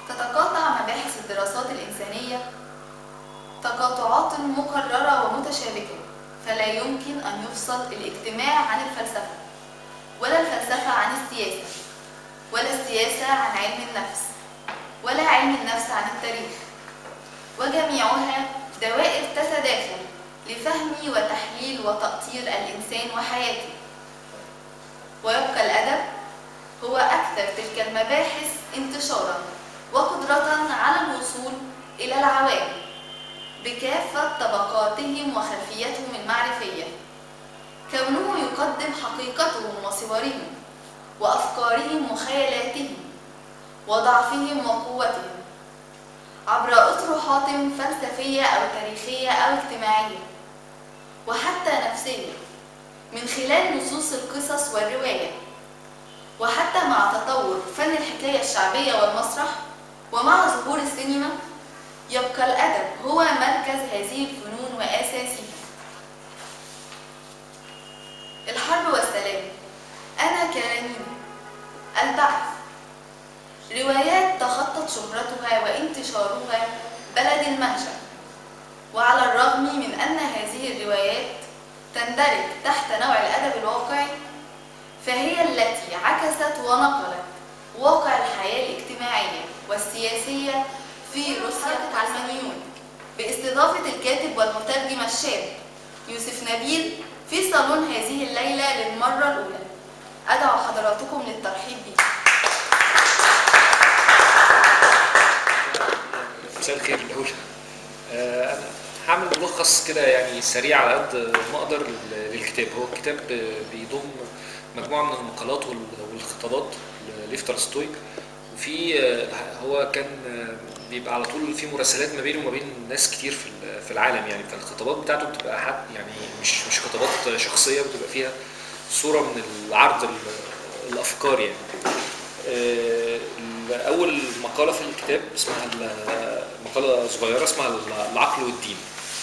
تتقاطع مباحث الدراسات الإنسانية تقاطعات مكررة ومتشابكة فلا يمكن أن يفصل الاجتماع عن الفلسفة ولا الفلسفة عن السياسة ولا السياسة عن علم النفس ولا علم النفس عن التاريخ وجميعها دوائر تتداخل لفهم وتحليل وتأطير الإنسان وحياته ويبقى الأدب هو أكثر تلك المباحث انتشارا وقدرة على الوصول إلى العوام بكافة طبقاتهم وخلفيتهم المعرفية كونه يقدم حقيقتهم وصورهم وأفكارهم وخيالاتهم وضعفهم وقوتهم عبر أطروحات فلسفية أو تاريخية أو اجتماعية وحتى نفسية من خلال نصوص القصص والرواية وحتى مع تطور فن الحكاية الشعبية والمسرح ومع ظهور السينما يبقى الأدب هو مركز هذه الفنون وأساسها الحرب والسلام أنا كرنين البعث روايات تخطت شهرتها وانتشارها بلد المهجر وعلى الرغم من أن هذه الروايات تندرج تحت نوع الأدب الواقعي فهي التي عكست ونقلت واقع الحياة الاجتماعية والسياسية في روسيا العلمانيون باستضافة الكاتب والمترجم الشاب يوسف نبيل في صالون هذه الليلة للمرة الأولى أدعو حضراتكم للترحيب به مساء الخير الاول آه، انا هعمل ملخص كده يعني سريع على قد ما اقدر لل- للكتاب هو الكتاب بيضم مجموعه من المقالات وال- والخطابات لليف تولستوي وفي آه، هو كان آه، بيبقى على طول في مراسلات ما بينه وما بين ناس كتير في ال- في العالم يعني فالخطابات بتاعته بتبقى حد يعني مش مش خطابات شخصيه بتبقى فيها صوره من العرض ال- الافكار يعني آه، اول مقاله في الكتاب اسمها ال- مقاله صغيره اسمها العقل والدين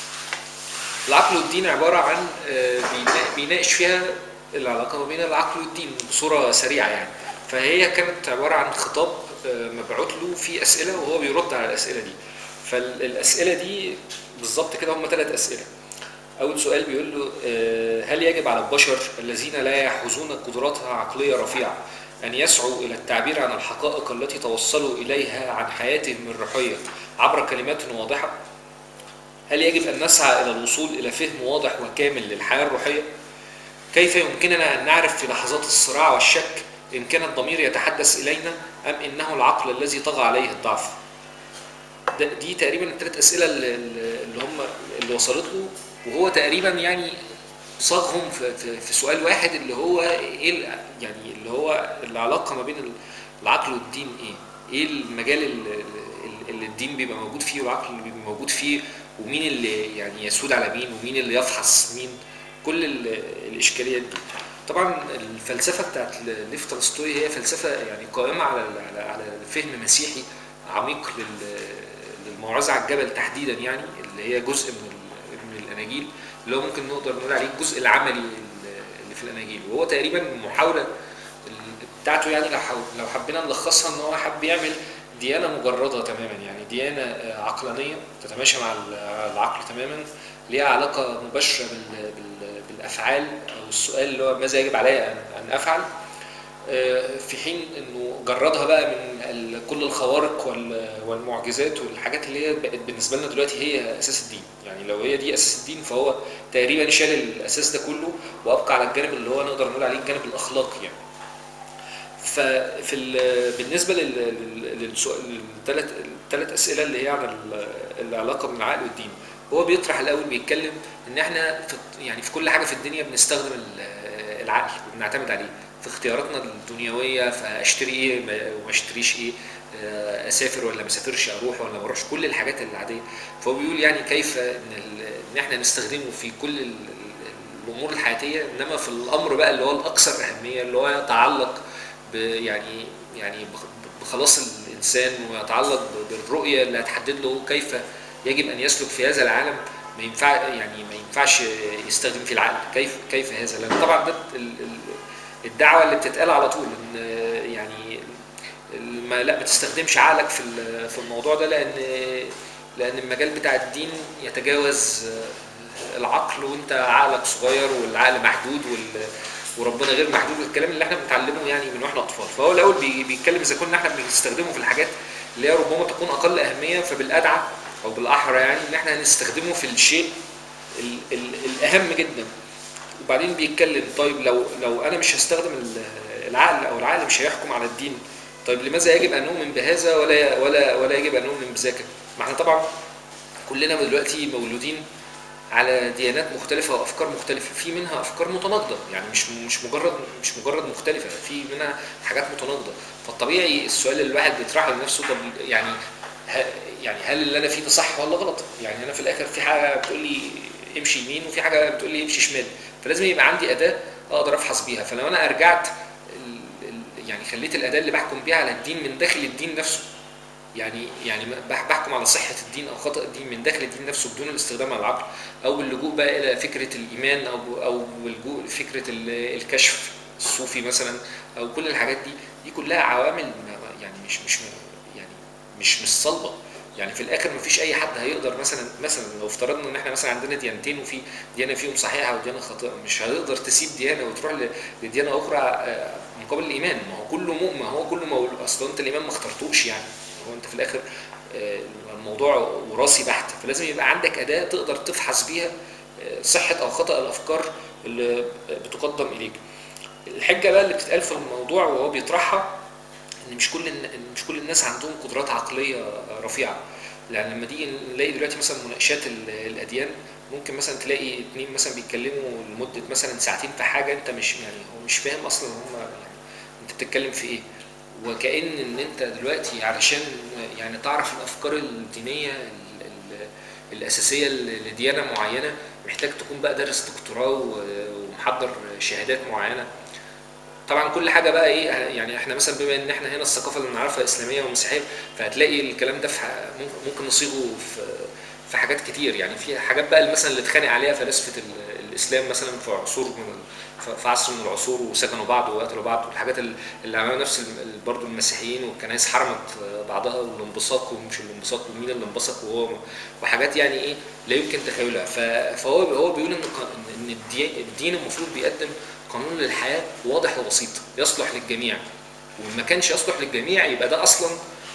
العقل والدين عباره عن آه، بينا- بيناقش فيها العلاقه ما بين العقل والدين بصوره سريعه يعني فهي كانت عباره عن خطاب آه، مبعوث له فيه اسئله وهو بيرد على الاسئله دي فالاسئله دي بالظبط كده هم ثلاث اسئله اول سؤال بيقول له آه، هل يجب على البشر الذين لا يحوزون قدرات عقليه رفيعه ان يسعوا الى التعبير عن الحقائق التي توصلوا اليها عن حياتهم الروحيه عبر كلمات واضحه هل يجب ان نسعى الى الوصول الى فهم واضح وكامل للحياه الروحيه كيف يمكننا ان نعرف في لحظات الصراع والشك ان كان الضمير يتحدث الينا ام انه العقل الذي طغى عليه الضعف ده- دي تقريبا الثلاث اسئله اللي, اللي هم اللي وصلت له وهو تقريبا يعني صاغهم في, في, في سؤال واحد اللي هو ايه ال- يعني اللي هو العلاقه ما بين العقل والدين ايه؟ ايه المجال اللي, اللي الدين بيبقى موجود فيه والعقل اللي بيبقى موجود فيه ومين اللي يعني يسود على مين ومين اللي يفحص مين كل ال- الاشكاليات دي طبعا الفلسفه بتاعت ليف تولستوي هي فلسفه يعني قائمه على على على فهم مسيحي عميق لل- للموعظه على الجبل تحديدا يعني اللي هي جزء من ال- من الاناجيل اللي هو ممكن نقدر نقول عليه الجزء العملي اللي في الاناجيل وهو تقريبا محاوله بتاعته يعني لو حاول- لو حبينا نلخصها ان هو حب يعمل ديانه مجرده تماما يعني ديانه آه، عقلانيه تتماشى مع ال- العقل تماما ليها علاقه مباشره بال- بال- بالافعال او السؤال اللي هو ماذا يجب علي ان أن افعل آه، في حين انه جردها بقى من ال- كل الخوارق وال- والمعجزات والحاجات اللي هي بقت بالنسبه لنا دلوقتي هي اساس الدين يعني لو هي دي اساس الدين فهو تقريبا شال الاساس ده كله وابقى على الجانب اللي هو نقدر نقول عليه الجانب الاخلاقي يعني ففي ال- بالنسبه للثلاث الثلاث اسئله اللي هي عن ال- العلاقه بين العقل والدين هو بيطرح الاول بيتكلم ان احنا في يعني في كل حاجه في الدنيا بنستخدم ال- العقل وبنعتمد عليه في اختياراتنا الدنيويه فاشتري ايه ما- وما اشتريش ايه آه، اسافر ولا ما اسافرش اروح ولا ما اروحش كل الحاجات العاديه فهو بيقول يعني كيف ان ال- ان احنا نستخدمه في كل ال- ال- الامور الحياتيه انما في الامر بقى اللي هو الاكثر اهميه اللي هو يتعلق ب- يعني يعني بخ- بخلاص الانسان ويتعلق ب- بالرؤيه اللي هتحدد له كيف يجب ان يسلك في هذا العالم ما ينفع يعني ما ينفعش يستخدم فيه العقل كيف كيف هذا لان طبعا ده ال- ال- الدعوه اللي بتتقال على طول ان يعني ما لا ما تستخدمش عقلك في ال- في الموضوع ده لان لان المجال بتاع الدين يتجاوز آه، العقل وانت عقلك صغير والعقل محدود وال وربنا غير محدود الكلام اللي احنا بنتعلمه يعني من واحنا اطفال فهو الاول بي- بيتكلم اذا كنا احنا بنستخدمه في الحاجات اللي هي ربما تكون اقل اهميه فبالادعى او بالاحرى يعني ان احنا هنستخدمه في الشيء ال ال الاهم جدا وبعدين بيتكلم طيب لو لو انا مش هستخدم ال- العقل او العقل مش هيحكم على الدين طيب لماذا يجب ان نؤمن بهذا ولا ولا ولا يجب ان نؤمن بذاك؟ ما احنا طبعا كلنا دلوقتي مولودين على ديانات مختلفة وأفكار مختلفة، في منها أفكار متناقضة، يعني مش مش مجرد مش مجرد مختلفة، في منها حاجات متناقضة، فالطبيعي السؤال اللي الواحد بيطرحه لنفسه طب يعني ه- يعني هل اللي أنا فيه ده صح ولا غلط؟ يعني أنا في الآخر في حاجة بتقول لي امشي يمين وفي حاجة بتقول لي امشي شمال، فلازم يبقى عندي أداة أقدر أفحص بيها، فلو أنا أرجعت ال- ال- يعني خليت الأداة اللي بحكم بيها على الدين من داخل الدين نفسه يعني يعني بح- بحكم على صحه الدين او خطا الدين من داخل الدين نفسه بدون الاستخدام على العقل او اللجوء بقى الى فكره الايمان او او اللجوء لفكره ال- الكشف الصوفي مثلا او كل الحاجات دي دي كلها عوامل ما- يعني مش مش يعني مش مش صلبه يعني في الاخر مفيش اي حد هيقدر مثلا مثلا لو افترضنا ان احنا مثلا عندنا ديانتين وفي ديانه فيهم صحيحه وديانه خاطئه مش هتقدر تسيب ديانه وتروح ل- لديانه اخرى آه، مقابل الايمان ما هو كله مؤمن ما هو كله مولود اصلا انت الايمان ما اخترتوش يعني هو انت في الاخر آه، الموضوع وراثي بحت فلازم يبقى عندك اداه تقدر تفحص بيها آه، صحه او خطا الافكار اللي بتقدم اليك الحجه بقى اللي بتتقال في الموضوع وهو بيطرحها ان مش كل الن- إن مش كل الناس عندهم قدرات عقليه رفيعه يعني لما نيجي نلاقي دلوقتي مثلا مناقشات ال- الاديان ممكن مثلا تلاقي اتنين مثلا بيتكلموا لمده مثلا ساعتين في حاجه انت مش يعني هو مش فاهم اصلا هم يعني انت بتتكلم في ايه وكأن ان انت دلوقتي علشان يعني تعرف الافكار الدينيه ال- ال- الاساسيه ل- لديانه معينه محتاج تكون بقى دارس دكتوراه و- ومحضر شهادات معينه طبعا كل حاجه بقى ايه يعني احنا مثلا بما ان احنا هنا الثقافه اللي نعرفها اسلاميه ومسيحيه فهتلاقي الكلام ده في ح- ممكن- ممكن نصيغه في في حاجات كتير يعني في حاجات بقى اللي مثلا اللي اتخانق عليها فلاسفه ال- الاسلام مثلا في عصور من ال- ف- في عصر من العصور وسكنوا بعض وقتلوا بعض والحاجات ال- اللي عملوا نفس ال- برضه المسيحيين والكنائس حرمت بعضها والانبساط ومش الانبساط ومين اللي انبسط وهو وحاجات يعني ايه لا يمكن تخيلها ف- فهو هو بيقول ان ق- ان الدي- الدين المفروض بيقدم قانون للحياه واضح وبسيط يصلح للجميع وإن ما كانش يصلح للجميع يبقى ده اصلا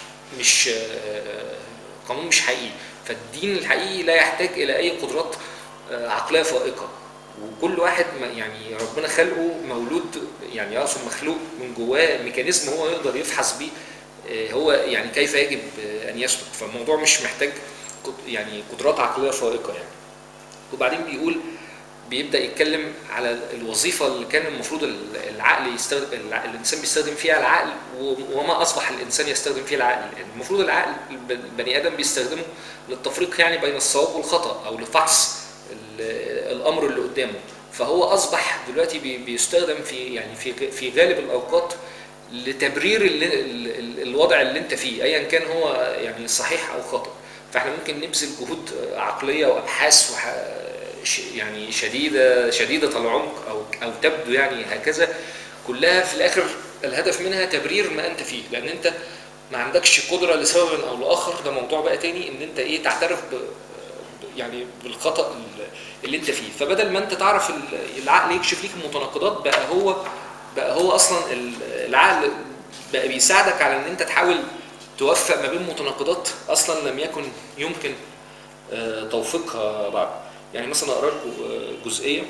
مش آه، قانون مش حقيقي فالدين الحقيقي لا يحتاج الى اي قدرات آه، عقليه فائقه وكل واحد ما- يعني ربنا خلقه مولود يعني اقصد مخلوق من جواه ميكانيزم هو يقدر يفحص بيه آه، هو يعني كيف يجب آه، ان يسلك فالموضوع مش محتاج قد- يعني قدرات عقليه فائقه يعني وبعدين بيقول بيبدا يتكلم على الوظيفه اللي كان المفروض ال- العقل يستخدم الع- الانسان بيستخدم فيها العقل و- وما اصبح الانسان يستخدم فيه العقل المفروض العقل الب- البني ادم بيستخدمه للتفريق يعني بين الصواب والخطا او لفحص ال- الامر اللي قدامه فهو اصبح دلوقتي بي- بيستخدم في يعني في في غالب الاوقات لتبرير ال- ال- ال- الوضع اللي انت فيه ايا كان هو يعني صحيح او خطا فاحنا ممكن نبذل جهود عقليه وابحاث وح... ش- يعني شديده شديده العمق او او تبدو يعني هكذا كلها في الاخر الهدف منها تبرير ما انت فيه لان انت ما عندكش قدره لسبب او لاخر ده موضوع بقى تاني ان انت ايه تعترف ب ب- يعني بالخطا ال- اللي انت فيه فبدل ما انت تعرف ال- العقل يكشف ليك المتناقضات بقى هو بقى هو اصلا ال- العقل بقى بيساعدك على ان انت تحاول توفق ما بين متناقضات اصلا لم يكن يمكن آه، توفيقها بعد يعني مثلا اقرا لكم آه، جزئيه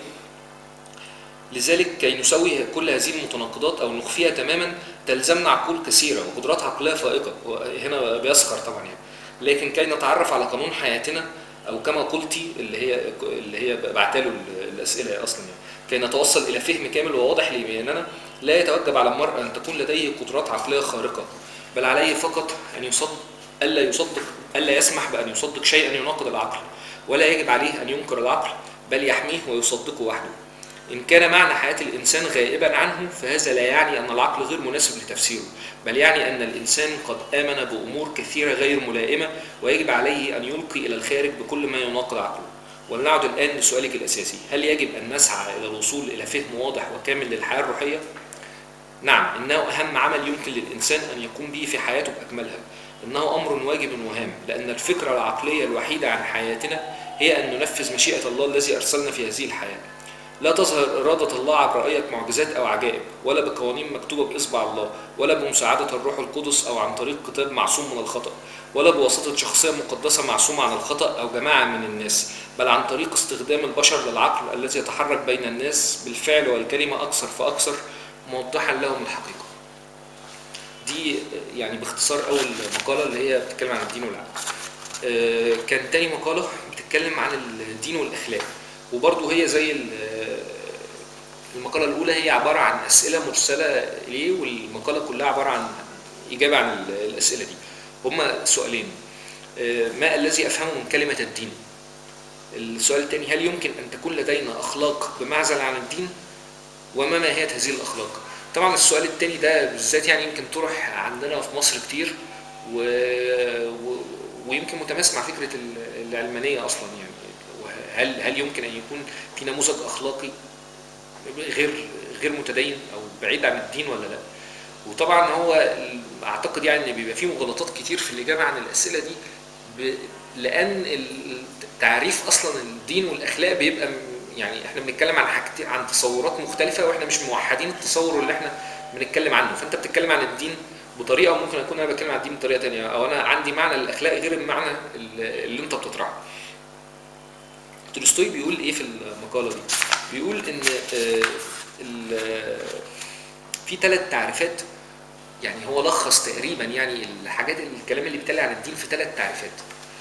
لذلك كي نسوي كل هذه المتناقضات او نخفيها تماما تلزمنا عقول كثيره وقدرات عقليه فائقه هنا بيسخر طبعا يعني لكن كي نتعرف على قانون حياتنا او كما قلتي اللي هي اللي هي بعتله الاسئله اصلا يعني كي نتوصل الى فهم كامل وواضح لبياننا لا يتوجب على المرء ان تكون لديه قدرات عقليه خارقه بل عليه فقط ان يصدق الا يصدق الا يسمح بان يصدق شيئا يناقض العقل ولا يجب عليه ان ينكر العقل بل يحميه ويصدقه وحده إن كان معنى حياة الإنسان غائبا عنه فهذا لا يعني أن العقل غير مناسب لتفسيره بل يعني أن الإنسان قد آمن بأمور كثيرة غير ملائمة ويجب عليه أن يلقي إلى الخارج بكل ما يناقض عقله ولنعد الآن لسؤالك الأساسي هل يجب أن نسعى إلى الوصول إلى فهم واضح وكامل للحياة الروحية؟ نعم إنه أهم عمل يمكن للإنسان أن يقوم به في حياته بأكملها إنه أمر واجب وهام لأن الفكرة العقلية الوحيدة عن حياتنا هي أن ننفذ مشيئة الله الذي أرسلنا في هذه الحياة لا تظهر إرادة الله عبر أي معجزات أو عجائب ولا بقوانين مكتوبة بإصبع الله ولا بمساعدة الروح القدس أو عن طريق كتاب معصوم من الخطأ ولا بواسطة شخصية مقدسة معصومة عن الخطأ أو جماعة من الناس بل عن طريق استخدام البشر للعقل الذي يتحرك بين الناس بالفعل والكلمة أكثر فأكثر موضحا لهم الحقيقة دي يعني باختصار أول مقالة اللي هي بتتكلم عن الدين والعقل آه، كان تاني مقالة بتتكلم عن الدين والأخلاق وبرضه هي زي ال- المقالة الأولى هي عبارة عن أسئلة مرسلة إليه والمقالة كلها عبارة عن إجابة عن ال- الأسئلة دي هما سؤالين آه، ما الذي أفهمه من كلمة الدين؟ السؤال الثاني هل يمكن أن تكون لدينا أخلاق بمعزل عن الدين؟ وما ماهية هذه الأخلاق؟ طبعا السؤال الثاني ده بالذات يعني يمكن طرح عندنا في مصر كتير و... و... ويمكن متماسك مع فكرة ال- العلمانية أصلا يعني هل هل يمكن أن يكون في نموذج أخلاقي غير غير متدين أو بعيد عن الدين ولا لا؟ وطبعا هو ال- اعتقد يعني ان بيبقى فيه مغالطات كتير في الاجابه عن الاسئله دي ب... لان ال- تعريف اصلا الدين والاخلاق بيبقى م- يعني احنا بنتكلم عن حاجتين عن تصورات مختلفه واحنا مش موحدين التصور اللي احنا بنتكلم عنه فانت بتتكلم عن الدين بطريقه وممكن اكون انا بتكلم عن الدين بطريقه تانية او انا عندي معنى للاخلاق غير المعنى اللي اللي انت بتطرحه تولستوي بيقول ايه في المقاله دي بيقول ان آه، ال- في ثلاث تعريفات يعني هو لخص تقريبا يعني الحاجات الكلام اللي بيتكلم عن الدين في ثلاث تعريفات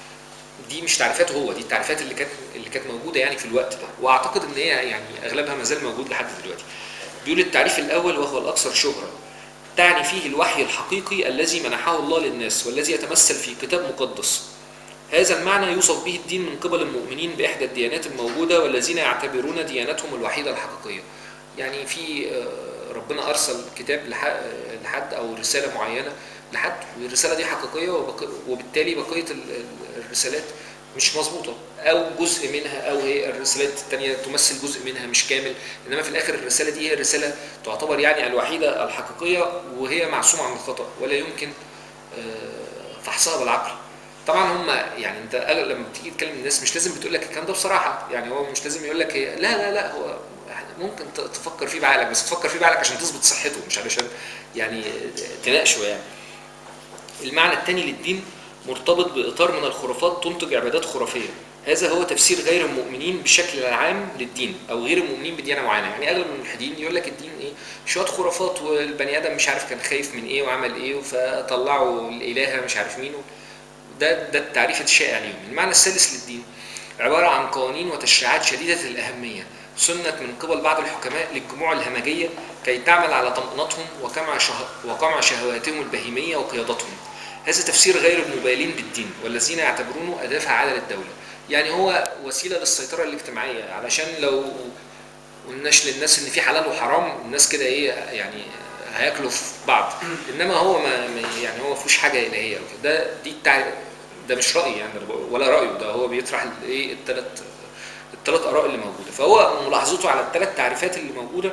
دي مش تعريفاته هو دي التعريفات اللي كانت اللي كانت موجوده يعني في الوقت ده واعتقد ان هي يعني اغلبها ما زال موجود لحد دلوقتي بيقول التعريف الاول وهو الاكثر شهره تعني فيه الوحي الحقيقي الذي منحه الله للناس والذي يتمثل في كتاب مقدس هذا المعنى يوصف به الدين من قبل المؤمنين بإحدى الديانات الموجودة والذين يعتبرون ديانتهم الوحيدة الحقيقية يعني في آه، ربنا أرسل كتاب لح- لحد أو رسالة معينة لحد والرسالة دي حقيقية وبق- وبالتالي بقية ال- ال- الرسالات مش مظبوطة أو جزء منها أو هي الرسالات التانية تمثل جزء منها مش كامل إنما في الآخر الرسالة دي هي الرسالة تعتبر يعني الوحيدة الحقيقية وهي معصومة عن الخطأ ولا يمكن آه، فحصها بالعقل طبعا هم يعني انت أغلب لما بتيجي تكلم الناس مش لازم بتقول لك الكلام ده بصراحه يعني هو مش لازم يقول لك هي لا لا لا هو ممكن ت- تفكر فيه بعقلك بس تفكر فيه بعقلك عشان تظبط صحته مش علشان يعني تناقشه يعني المعنى الثاني للدين مرتبط باطار من الخرافات تنتج عبادات خرافيه هذا هو تفسير غير المؤمنين بشكل عام للدين او غير المؤمنين بديانه معينه يعني اغلب الملحدين يقول لك الدين ايه شويه خرافات والبني ادم مش عارف كان خايف من ايه وعمل ايه فطلعوا الالهه مش عارف مين ده ده التعريف الشائع ليهم المعنى الثالث للدين عبارة عن قوانين وتشريعات شديدة الأهمية سنت من قبل بعض الحكماء للجموع الهمجية كي تعمل على طمأنتهم وقمع, شه... وقمع شهواتهم البهيمية وقيادتهم هذا تفسير غير المبالين بالدين والذين يعتبرونه أداة فعالة للدولة يعني هو وسيلة للسيطرة الاجتماعية علشان لو قلناش للناس ان في حلال وحرام الناس كده ايه يعني هياكلوا في بعض انما هو ما ما- يعني هو ما فيهوش حاجه الهيه أو كده. ده دي التع... ده مش رايي يعني أنا بقول- ولا رايه ده هو بيطرح الايه الثلاث الثلاث اراء اللي موجوده فهو ملاحظته على الثلاث تعريفات اللي موجوده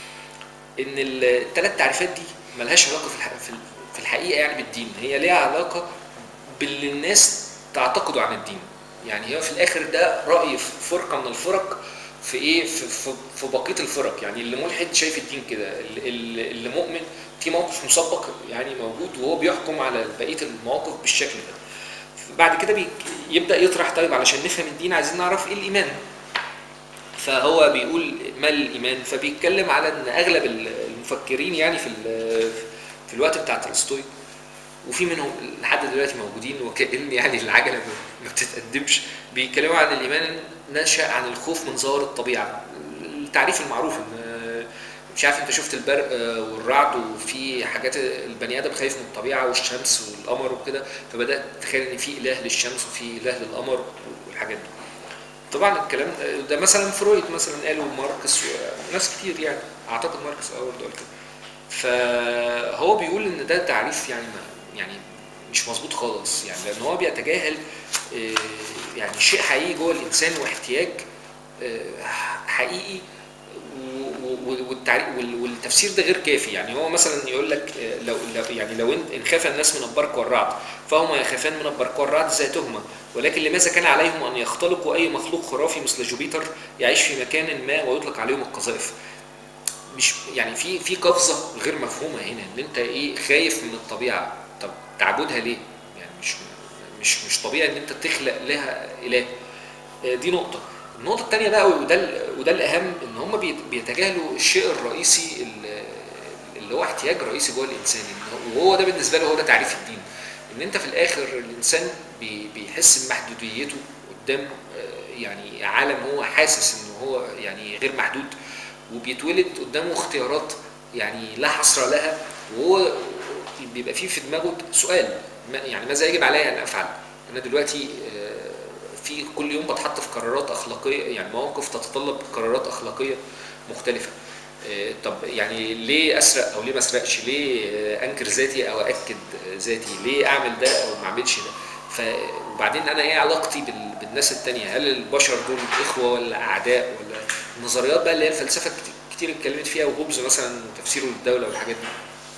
ان الثلاث تعريفات دي ملهاش علاقه في الح- في ال- في الحقيقه يعني بالدين هي ليها علاقه باللي الناس تعتقده عن الدين يعني هي في الاخر ده راي في فرقه من الفرق في ايه في, في, في بقيه الفرق يعني اللي ملحد شايف الدين كده اللي, اللي اللي مؤمن في موقف مسبق يعني موجود وهو بيحكم على بقيه المواقف بالشكل ده بعد كده بي يبدا يطرح طيب علشان نفهم الدين عايزين نعرف ايه الايمان فهو بيقول ما الايمان فبيتكلم على ان اغلب المفكرين يعني في ال- في الوقت بتاع تولستوي وفي منهم لحد دلوقتي موجودين وكأن يعني العجله ما- ما بتتقدمش بيتكلموا عن الايمان نشا عن الخوف من ظواهر الطبيعه التعريف المعروف ان مش عارف انت شفت البرق والرعد وفي حاجات البني ادم خايف من الطبيعه والشمس والقمر وكده فبدات تتخيل ان في اله للشمس وفي اله للقمر والحاجات دي طبعا الكلام ده, ده مثلا فرويد مثلا قاله ماركس وناس كتير يعني اعتقد ماركس اه برضه قال كده فهو بيقول ان ده تعريف يعني ما يعني مش مظبوط خالص يعني لان هو بيتجاهل آه، يعني شيء حقيقي جوه الانسان واحتياج آه، حقيقي و- و- وال- والتعري- وال- والتفسير ده غير كافي يعني هو مثلا يقول لك آه، لو لو- يعني لو إن إن خاف الناس من البرق والرعد فهم يخافان من البرق والرعد ذاتهما ولكن لماذا كان عليهم ان يختلقوا اي مخلوق خرافي مثل جوبيتر يعيش في مكان ما ويطلق عليهم القذائف مش يعني في في قفزه غير مفهومه هنا ان انت ايه خايف من الطبيعه طب تعبدها ليه يعني مش مش مش طبيعي ان انت تخلق لها اله آه، دي نقطه النقطه الثانيه بقى وده ال- وده الاهم ان هم بيت- بيتجاهلوا الشيء الرئيسي اللي- اللي هو احتياج رئيسي جوه الانسان إن هو- وهو ده بالنسبه له هو ده تعريف الدين ان انت في الاخر الانسان بي- بيحس بمحدوديته قدام آه، يعني عالم هو حاسس ان هو يعني غير محدود وبيتولد قدامه اختيارات يعني لا حصر لها وهو بيبقى فيه في دماغه سؤال ما- يعني ماذا يجب علي ان افعل؟ انا دلوقتي آه، في كل يوم بتحط في قرارات اخلاقيه يعني مواقف تتطلب قرارات اخلاقيه مختلفه آه، طب يعني ليه اسرق او ليه ما اسرقش ليه آه، انكر ذاتي او اكد آه، ذاتي ليه اعمل ده او ما اعملش ده ف وبعدين انا ايه علاقتي بال... بالناس التانية هل البشر دول اخوه ولا اعداء ولا النظريات بقى اللي هي الفلسفه كت- كتير اتكلمت فيها وهوبز مثلا تفسيره للدوله والحاجات دي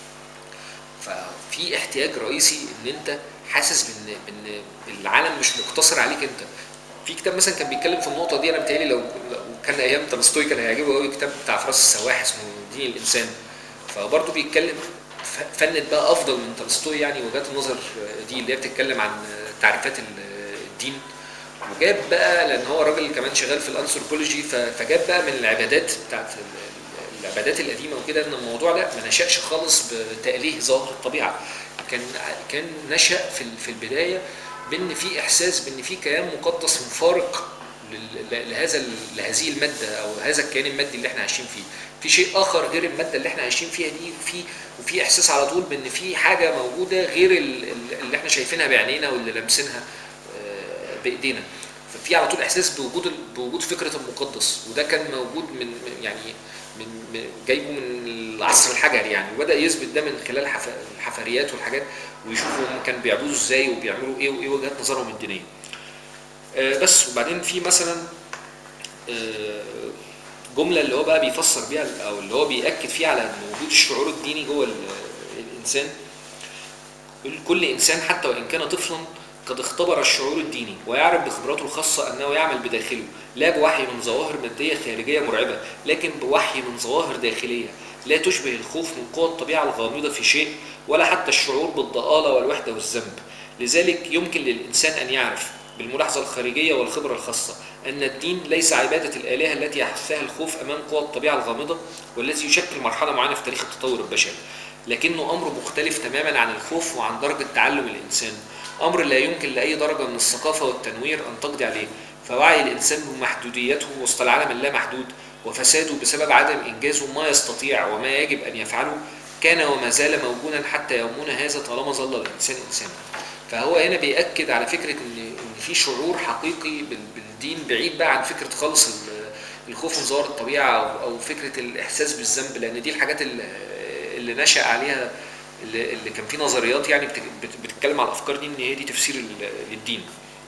ففي احتياج رئيسي ان انت حاسس بان بان العالم مش مقتصر عليك انت في كتاب مثلا كان بيتكلم في النقطه دي انا بتهيألي لو لو كان ايام تولستوي كان هيعجبه قوي كتاب بتاع فراس السواح اسمه دين الانسان فبرضه بيتكلم ف- فند بقى افضل من تولستوي يعني وجهات النظر دي اللي هي بتتكلم عن تعريفات ال- الدين وجاب بقى لان هو راجل كمان شغال في الانثروبولوجي ف- فجاب بقى من العبادات بتاعت ال- ال- العبادات القديمه وكده ان الموضوع ده ما نشأش خالص بتأليه ظاهر الطبيعه كان كان نشأ في ال- في البدايه بان في احساس بان في كيان مقدس مفارق لل- ل- لهذا ال- لهذه الماده او هذا الكيان المادي اللي احنا عايشين فيه في شيء اخر غير الماده اللي احنا عايشين فيها دي وفي وفي احساس على طول بان في حاجه موجوده غير ال- ال- اللي احنا شايفينها بعينينا واللي لامسينها آه، بايدينا ففي على طول احساس بوجود ال- بوجود فكره المقدس وده كان موجود من من- يعني من من- جايبه من العصر الحجري يعني وبدا يثبت ده من خلال حف- الحفريات والحاجات ويشوفوا هم كانوا بيعبدوا ازاي وبيعملوا ايه وايه وجهات نظرهم الدينيه آه، بس وبعدين في مثلا آه، جمله اللي هو بقى بيفسر بيها او اللي هو بياكد فيها على ان وجود الشعور الديني جوه ال- الانسان يقول كل انسان حتى وان كان طفلا قد اختبر الشعور الديني ويعرف بخبراته الخاصه انه يعمل بداخله لا بوحي من ظواهر ماديه خارجيه مرعبه لكن بوحي من ظواهر داخليه لا تشبه الخوف من قوى الطبيعه الغامضه في شيء ولا حتى الشعور بالضآلة والوحده والذنب لذلك يمكن للانسان ان يعرف بالملاحظه الخارجيه والخبره الخاصه ان الدين ليس عباده الالهه التي يحثها الخوف امام قوى الطبيعه الغامضه والتي يشكل مرحله معينه في تاريخ التطور البشري لكنه امر مختلف تماما عن الخوف وعن درجه تعلم الانسان امر لا يمكن لاي درجه من الثقافه والتنوير ان تقضي عليه فوعي الانسان بمحدوديته وسط العالم اللامحدود وفساده بسبب عدم انجازه ما يستطيع وما يجب ان يفعله كان وما زال موجودا حتى يومنا هذا طالما ظل الانسان انسانا فهو هنا بيأكد على فكره ان ان في شعور حقيقي بال- بالدين بعيد بقى عن فكره خالص ال- الخوف من ظواهر الطبيعه او أو فكره الاحساس بالذنب لان دي الحاجات اللي اللي نشأ عليها اللي اللي كان في نظريات يعني بت- بت- بتتكلم على الافكار دي ان هي دي تفسير ال- للدين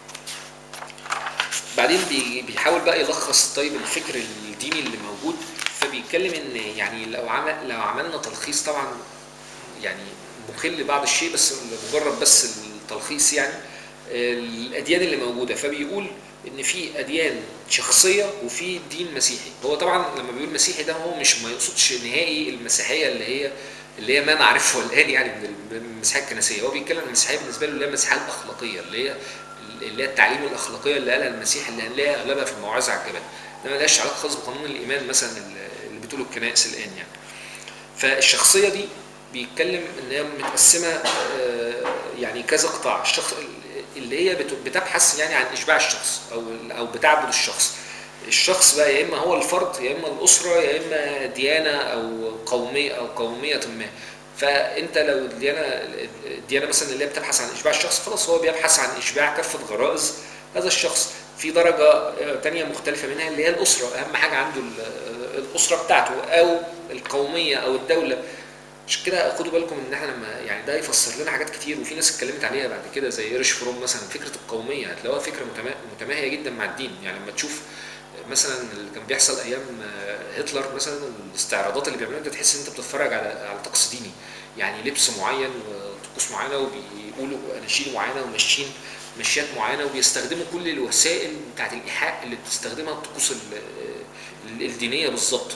بعدين بي- بيحاول بقى يلخص طيب الفكر الديني اللي موجود فبيتكلم ان يعني لو عمل لو عملنا تلخيص طبعا يعني مخل بعض الشيء بس مجرد بس التلخيص يعني الاديان اللي موجوده فبيقول ان في اديان شخصيه وفي دين مسيحي هو طبعا لما بيقول مسيحي ده هو مش ما يقصدش نهائي المسيحيه اللي هي اللي هي ما نعرفه الان يعني من من المسيحيه الكنسيه هو بيتكلم عن المسيحيه بالنسبه له اللي هي المسيحيه الاخلاقيه اللي هي اللي هي التعليم الاخلاقيه اللي قالها المسيح اللي هنلاقيها اغلبها في الموعظه على الجبل ده ملهاش علاقه خالص بقانون الايمان مثلا اللي بتقوله الكنائس الان يعني فالشخصيه دي بيتكلم ان هي متقسمه آه، يعني كذا قطاع الشخص اللي هي بت- بتبحث يعني عن اشباع الشخص او او بتعبد الشخص الشخص بقى يا اما هو الفرد يا اما الاسره يا اما ديانه او قوميه او قوميه ما فانت لو الديانه الديانه مثلا اللي هي بتبحث عن اشباع الشخص خلاص هو بيبحث عن اشباع كافه غرائز هذا الشخص في درجه آه، تانية مختلفه منها اللي هي الاسره اهم حاجه عنده ال- آه، الاسره بتاعته او القوميه او الدوله عشان كده خدوا بالكم ان احنا لما يعني ده يفسر لنا حاجات كتير وفي ناس اتكلمت عليها بعد كده زي ايرش فروم مثلا فكره القوميه هتلاقوها فكره متما- متماهيه جدا مع الدين يعني لما تشوف مثلا اللي كان بيحصل ايام آه، هتلر مثلا الاستعراضات اللي بيعملوها انت تحس ان انت بتتفرج على على طقس ديني يعني لبس معين وطقوس معينه وبيقولوا اناشيد معينه وماشيين مشيات معينه وبيستخدموا كل الوسائل بتاعت الايحاء اللي بتستخدمها الطقوس ال- ال- الدينيه بالظبط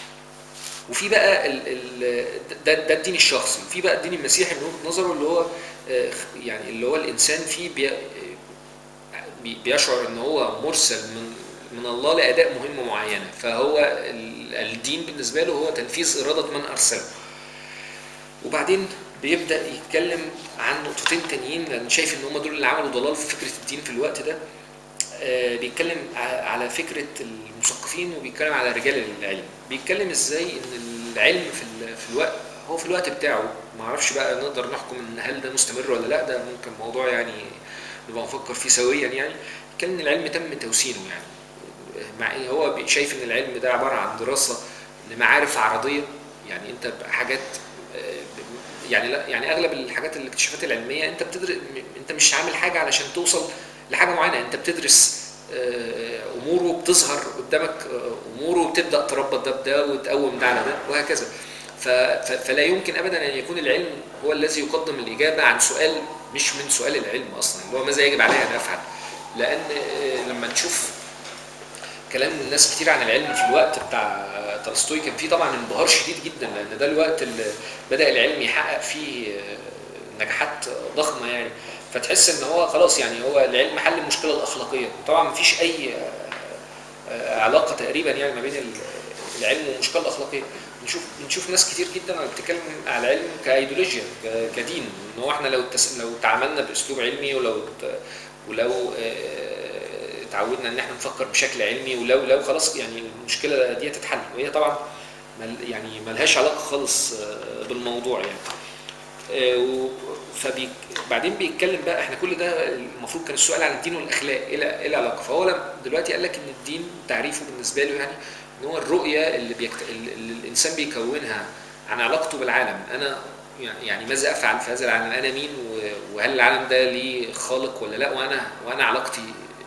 وفي بقى ال ال ده, ده الدين الشخصي في بقى الدين المسيحي من وجهه نظره اللي هو آه، يعني اللي هو الانسان فيه بي بي- بيشعر ان هو مرسل من من الله لاداء مهمه معينه فهو ال- الدين بالنسبه له هو تنفيذ اراده من ارسله وبعدين بيبدا يتكلم عن نقطتين تانيين لان شايف ان هم دول اللي عملوا ضلال في فكره الدين في الوقت ده آه، بيتكلم ع- على فكره المثقفين وبيتكلم على رجال العلم بيتكلم ازاي ان العلم في ال- في الوقت هو في الوقت بتاعه ما اعرفش بقى نقدر نحكم ان هل ده مستمر ولا لا ده ممكن موضوع يعني نبقى نفكر فيه سويا يعني كان ان العلم تم توسينه يعني مع إيه هو بي- شايف ان العلم ده عباره عن دراسه لمعارف عرضيه يعني انت حاجات آه، يعني لا يعني اغلب الحاجات الاكتشافات العلميه انت بتدرس انت مش عامل حاجه علشان توصل لحاجه معينه انت بتدرس آه، امور وبتظهر قدامك آه، امور وبتبدا تربط ده بده وتقوم ده على ده وهكذا ف- ف- فلا يمكن ابدا ان يكون العلم هو الذي يقدم الاجابه عن سؤال مش من سؤال العلم اصلا اللي هو ماذا يجب علي ان افعل لان آه، لما نشوف كلام الناس كتير عن العلم في الوقت بتاع تولستوي كان فيه طبعا انبهار شديد جدا لان ده الوقت اللي بدا العلم يحقق فيه آه، نجاحات ضخمه يعني فتحس ان هو خلاص يعني هو العلم حل المشكله الاخلاقيه طبعا مفيش اي آه، آه، علاقه تقريبا يعني ما بين ال- العلم والمشكله الاخلاقيه نشوف نشوف ناس كتير جدا بتتكلم على العلم كايديولوجيا ك- كدين ان هو احنا لو تس... لو تعاملنا باسلوب علمي ولو ت... ولو آه، اتعودنا ان احنا نفكر بشكل علمي ولو لو خلاص يعني المشكله دي تتحل وهي طبعا مل يعني ملهاش علاقه خالص آه، بالموضوع يعني آه، و- فبي بعدين بيتكلم بقى احنا كل ده المفروض كان السؤال عن الدين والاخلاق ايه الع- إيه العلاقه فهو لم- دلوقتي قال لك ان الدين تعريفه بالنسبه له يعني ان هو الرؤيه اللي, بيكت... اللي اللي الانسان بيكونها عن علاقته بالعالم انا يعني ماذا افعل في هذا العالم انا مين و- وهل العالم ده ليه خالق ولا لا وانا وانا علاقتي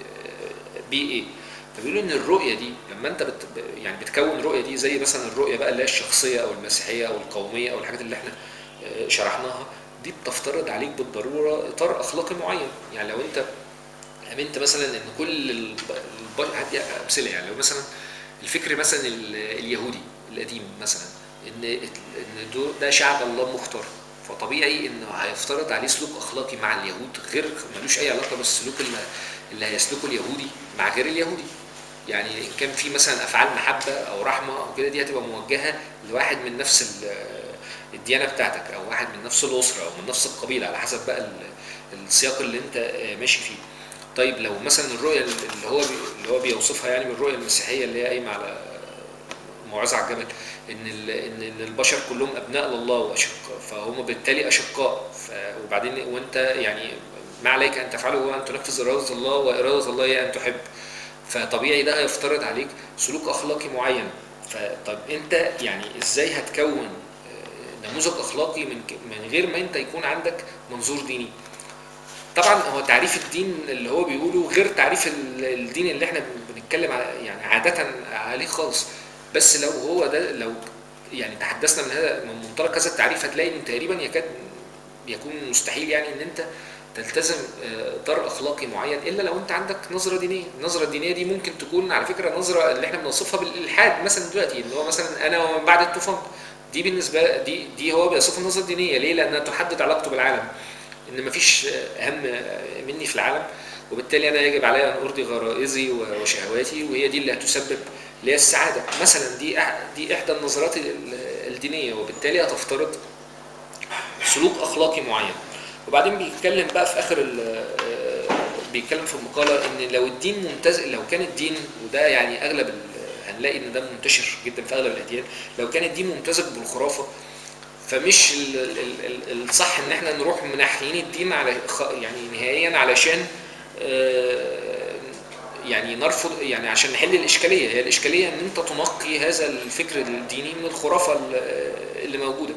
آه، بيه ايه فبيقولوا ان الرؤيه دي لما انت بت يعني بتكون الرؤيه دي زي مثلا الرؤيه بقى اللي هي الشخصيه او المسيحيه او القوميه او الحاجات اللي احنا آه، شرحناها دي بتفترض عليك بالضروره اطار اخلاقي معين يعني لو انت امنت مثلا ان كل الب- البشر هدي امثله يعني لو مثلا الفكر مثلا ال- اليهودي القديم مثلا ان ان دو- ده شعب الله مختار فطبيعي انه هيفترض عليه سلوك اخلاقي مع اليهود غير ملوش اي علاقه بالسلوك اللي, اللي هيسلكه اليهودي مع غير اليهودي يعني ان كان في مثلا افعال محبه او رحمه او كده دي هتبقى موجهه لواحد من نفس ال- الديانه بتاعتك او واحد من نفس الاسره او من نفس القبيله على حسب بقى ال- السياق اللي انت آه، ماشي فيه طيب لو مثلا الرؤيه اللي هو بي اللي هو بيوصفها يعني بالرؤيه المسيحيه اللي هي قايمه على موعظه على الجبل ان ال- ان إن البشر كلهم ابناء لله واشقاء فهم بالتالي اشقاء ف- وبعدين وانت يعني ما عليك ان تفعله هو ان تنفذ اراده الله واراده الله هي ان تحب فطبيعي ده هيفترض عليك سلوك اخلاقي معين فطب انت يعني ازاي هتكون آه، نموذج اخلاقي من ك- من غير ما انت يكون عندك منظور ديني طبعا هو تعريف الدين اللي هو بيقوله غير تعريف ال- الدين اللي احنا بنتكلم على يعني عاده عليه خالص بس لو هو ده لو يعني تحدثنا من هذا من منطلق هذا التعريف هتلاقي ان تقريبا يكاد يكون مستحيل يعني ان انت تلتزم آه، اطار اخلاقي معين الا لو انت عندك نظره دينيه، النظره الدينيه دي ممكن تكون على فكره النظره اللي احنا بنوصفها بالالحاد مثلا دلوقتي اللي هو مثلا انا ومن بعد الطوفان دي بالنسبه دي دي هو بيوصفها النظره الدينيه ليه؟ لانها تحدد علاقته بالعالم ان مفيش اهم مني في العالم وبالتالي انا يجب علي ان ارضي غرائزي وشهواتي وهي دي اللي هتسبب لي السعاده مثلا دي أح- دي احدى النظرات ال- الدينيه وبالتالي هتفترض سلوك اخلاقي معين وبعدين بيتكلم بقى في اخر ال- بيتكلم في المقاله ان لو الدين ممتاز لو كان الدين وده يعني اغلب ال- هنلاقي ان ده منتشر جدا في اغلب الاديان لو كان الدين ممتزج بالخرافه فمش ال- ال- ال- الصح ان احنا نروح منحيين الدين على خ- يعني نهائيا علشان آه، يعني نرفض يعني عشان نحل الاشكاليه هي الاشكاليه ان انت تنقي هذا الفكر الديني من الخرافه ال- اللي موجوده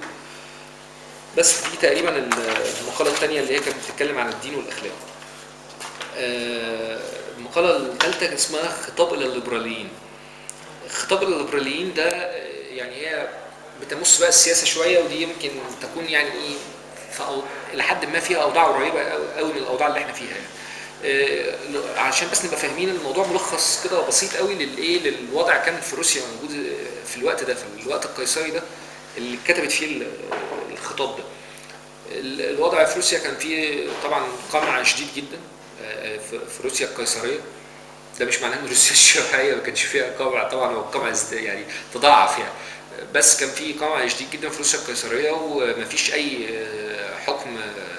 بس دي تقريبا ال- المقاله الثانيه اللي هي كانت بتتكلم عن الدين والاخلاق آه، المقالة الثالثة اسمها خطاب إلى الليبراليين. خطاب إلى الليبراليين ده آه، يعني هي بتمس بقى السياسة شوية ودي يمكن تكون يعني إيه في أو... إلى حد ما فيها أوضاع قريبة قوي من الأوضاع اللي إحنا فيها يعني. آه، ل- عشان بس نبقى فاهمين الموضوع ملخص كده بسيط قوي للايه للوضع كان في روسيا موجود آه، في الوقت ده في الوقت القيصري ده اللي كتبت فيه ال- الخطاب ده. ال- الوضع في روسيا كان فيه طبعا قمع شديد جدا آه، في في روسيا القيصريه ده مش معناه ان روسيا الشيوعيه ما كانش فيها قمع طبعا هو القمع ازد- يعني تضاعف يعني بس كان في قمع شديد جدا في روسيا القيصريه ومفيش اي آه، حكم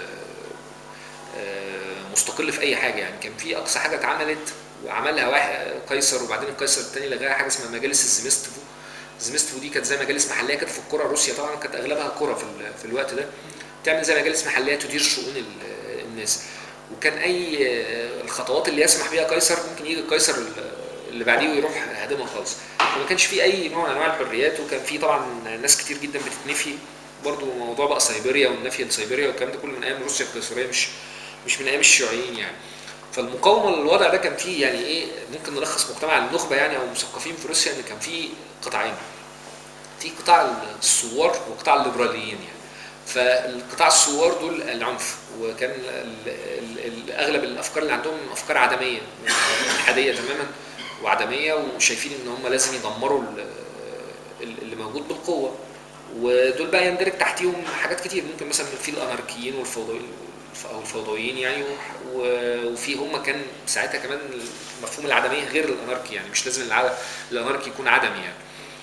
آه، آه، مستقل في اي حاجه يعني كان في اقصى حاجه اتعملت وعملها واحد قيصر وبعدين القيصر الثاني لغاها حاجه اسمها مجالس الزمستفو الزمستفو دي كانت زي مجالس محليه كانت في القرى روسيا طبعا كانت اغلبها قرى في, ال- في الوقت ده تعمل زي مجالس محليه تدير شؤون ال- الناس وكان اي آه، الخطوات اللي يسمح بها قيصر ممكن يجي القيصر ال- اللي بعديه ويروح هادمها خالص فما كانش في اي نوع من انواع الحريات وكان في طبعا ناس كتير جدا بتتنفي برضو موضوع بقى سيبيريا والنفي عن سيبيريا والكلام ده كله من ايام روسيا القيصريه مش مش من ايام الشيوعيين يعني فالمقاومه للوضع ده كان فيه يعني ايه ممكن نلخص مجتمع النخبه يعني او المثقفين في روسيا ان كان فيه قطاعين في قطاع الثوار وقطاع الليبراليين يعني فالقطاع الثوار دول العنف وكان ال- ال- ال- اغلب الافكار اللي عندهم افكار عدميه الحاديه تماما وعدميه وشايفين ان هم لازم يدمروا ال- ال- اللي موجود بالقوه ودول بقى يندرج تحتيهم حاجات كتير ممكن مثلا في الاناركيين والفوضويين او الفوضويين يعني و- وفي هم كان ساعتها كمان مفهوم العدميه غير الاناركي يعني مش لازم الع- الاناركي يكون عدمي يعني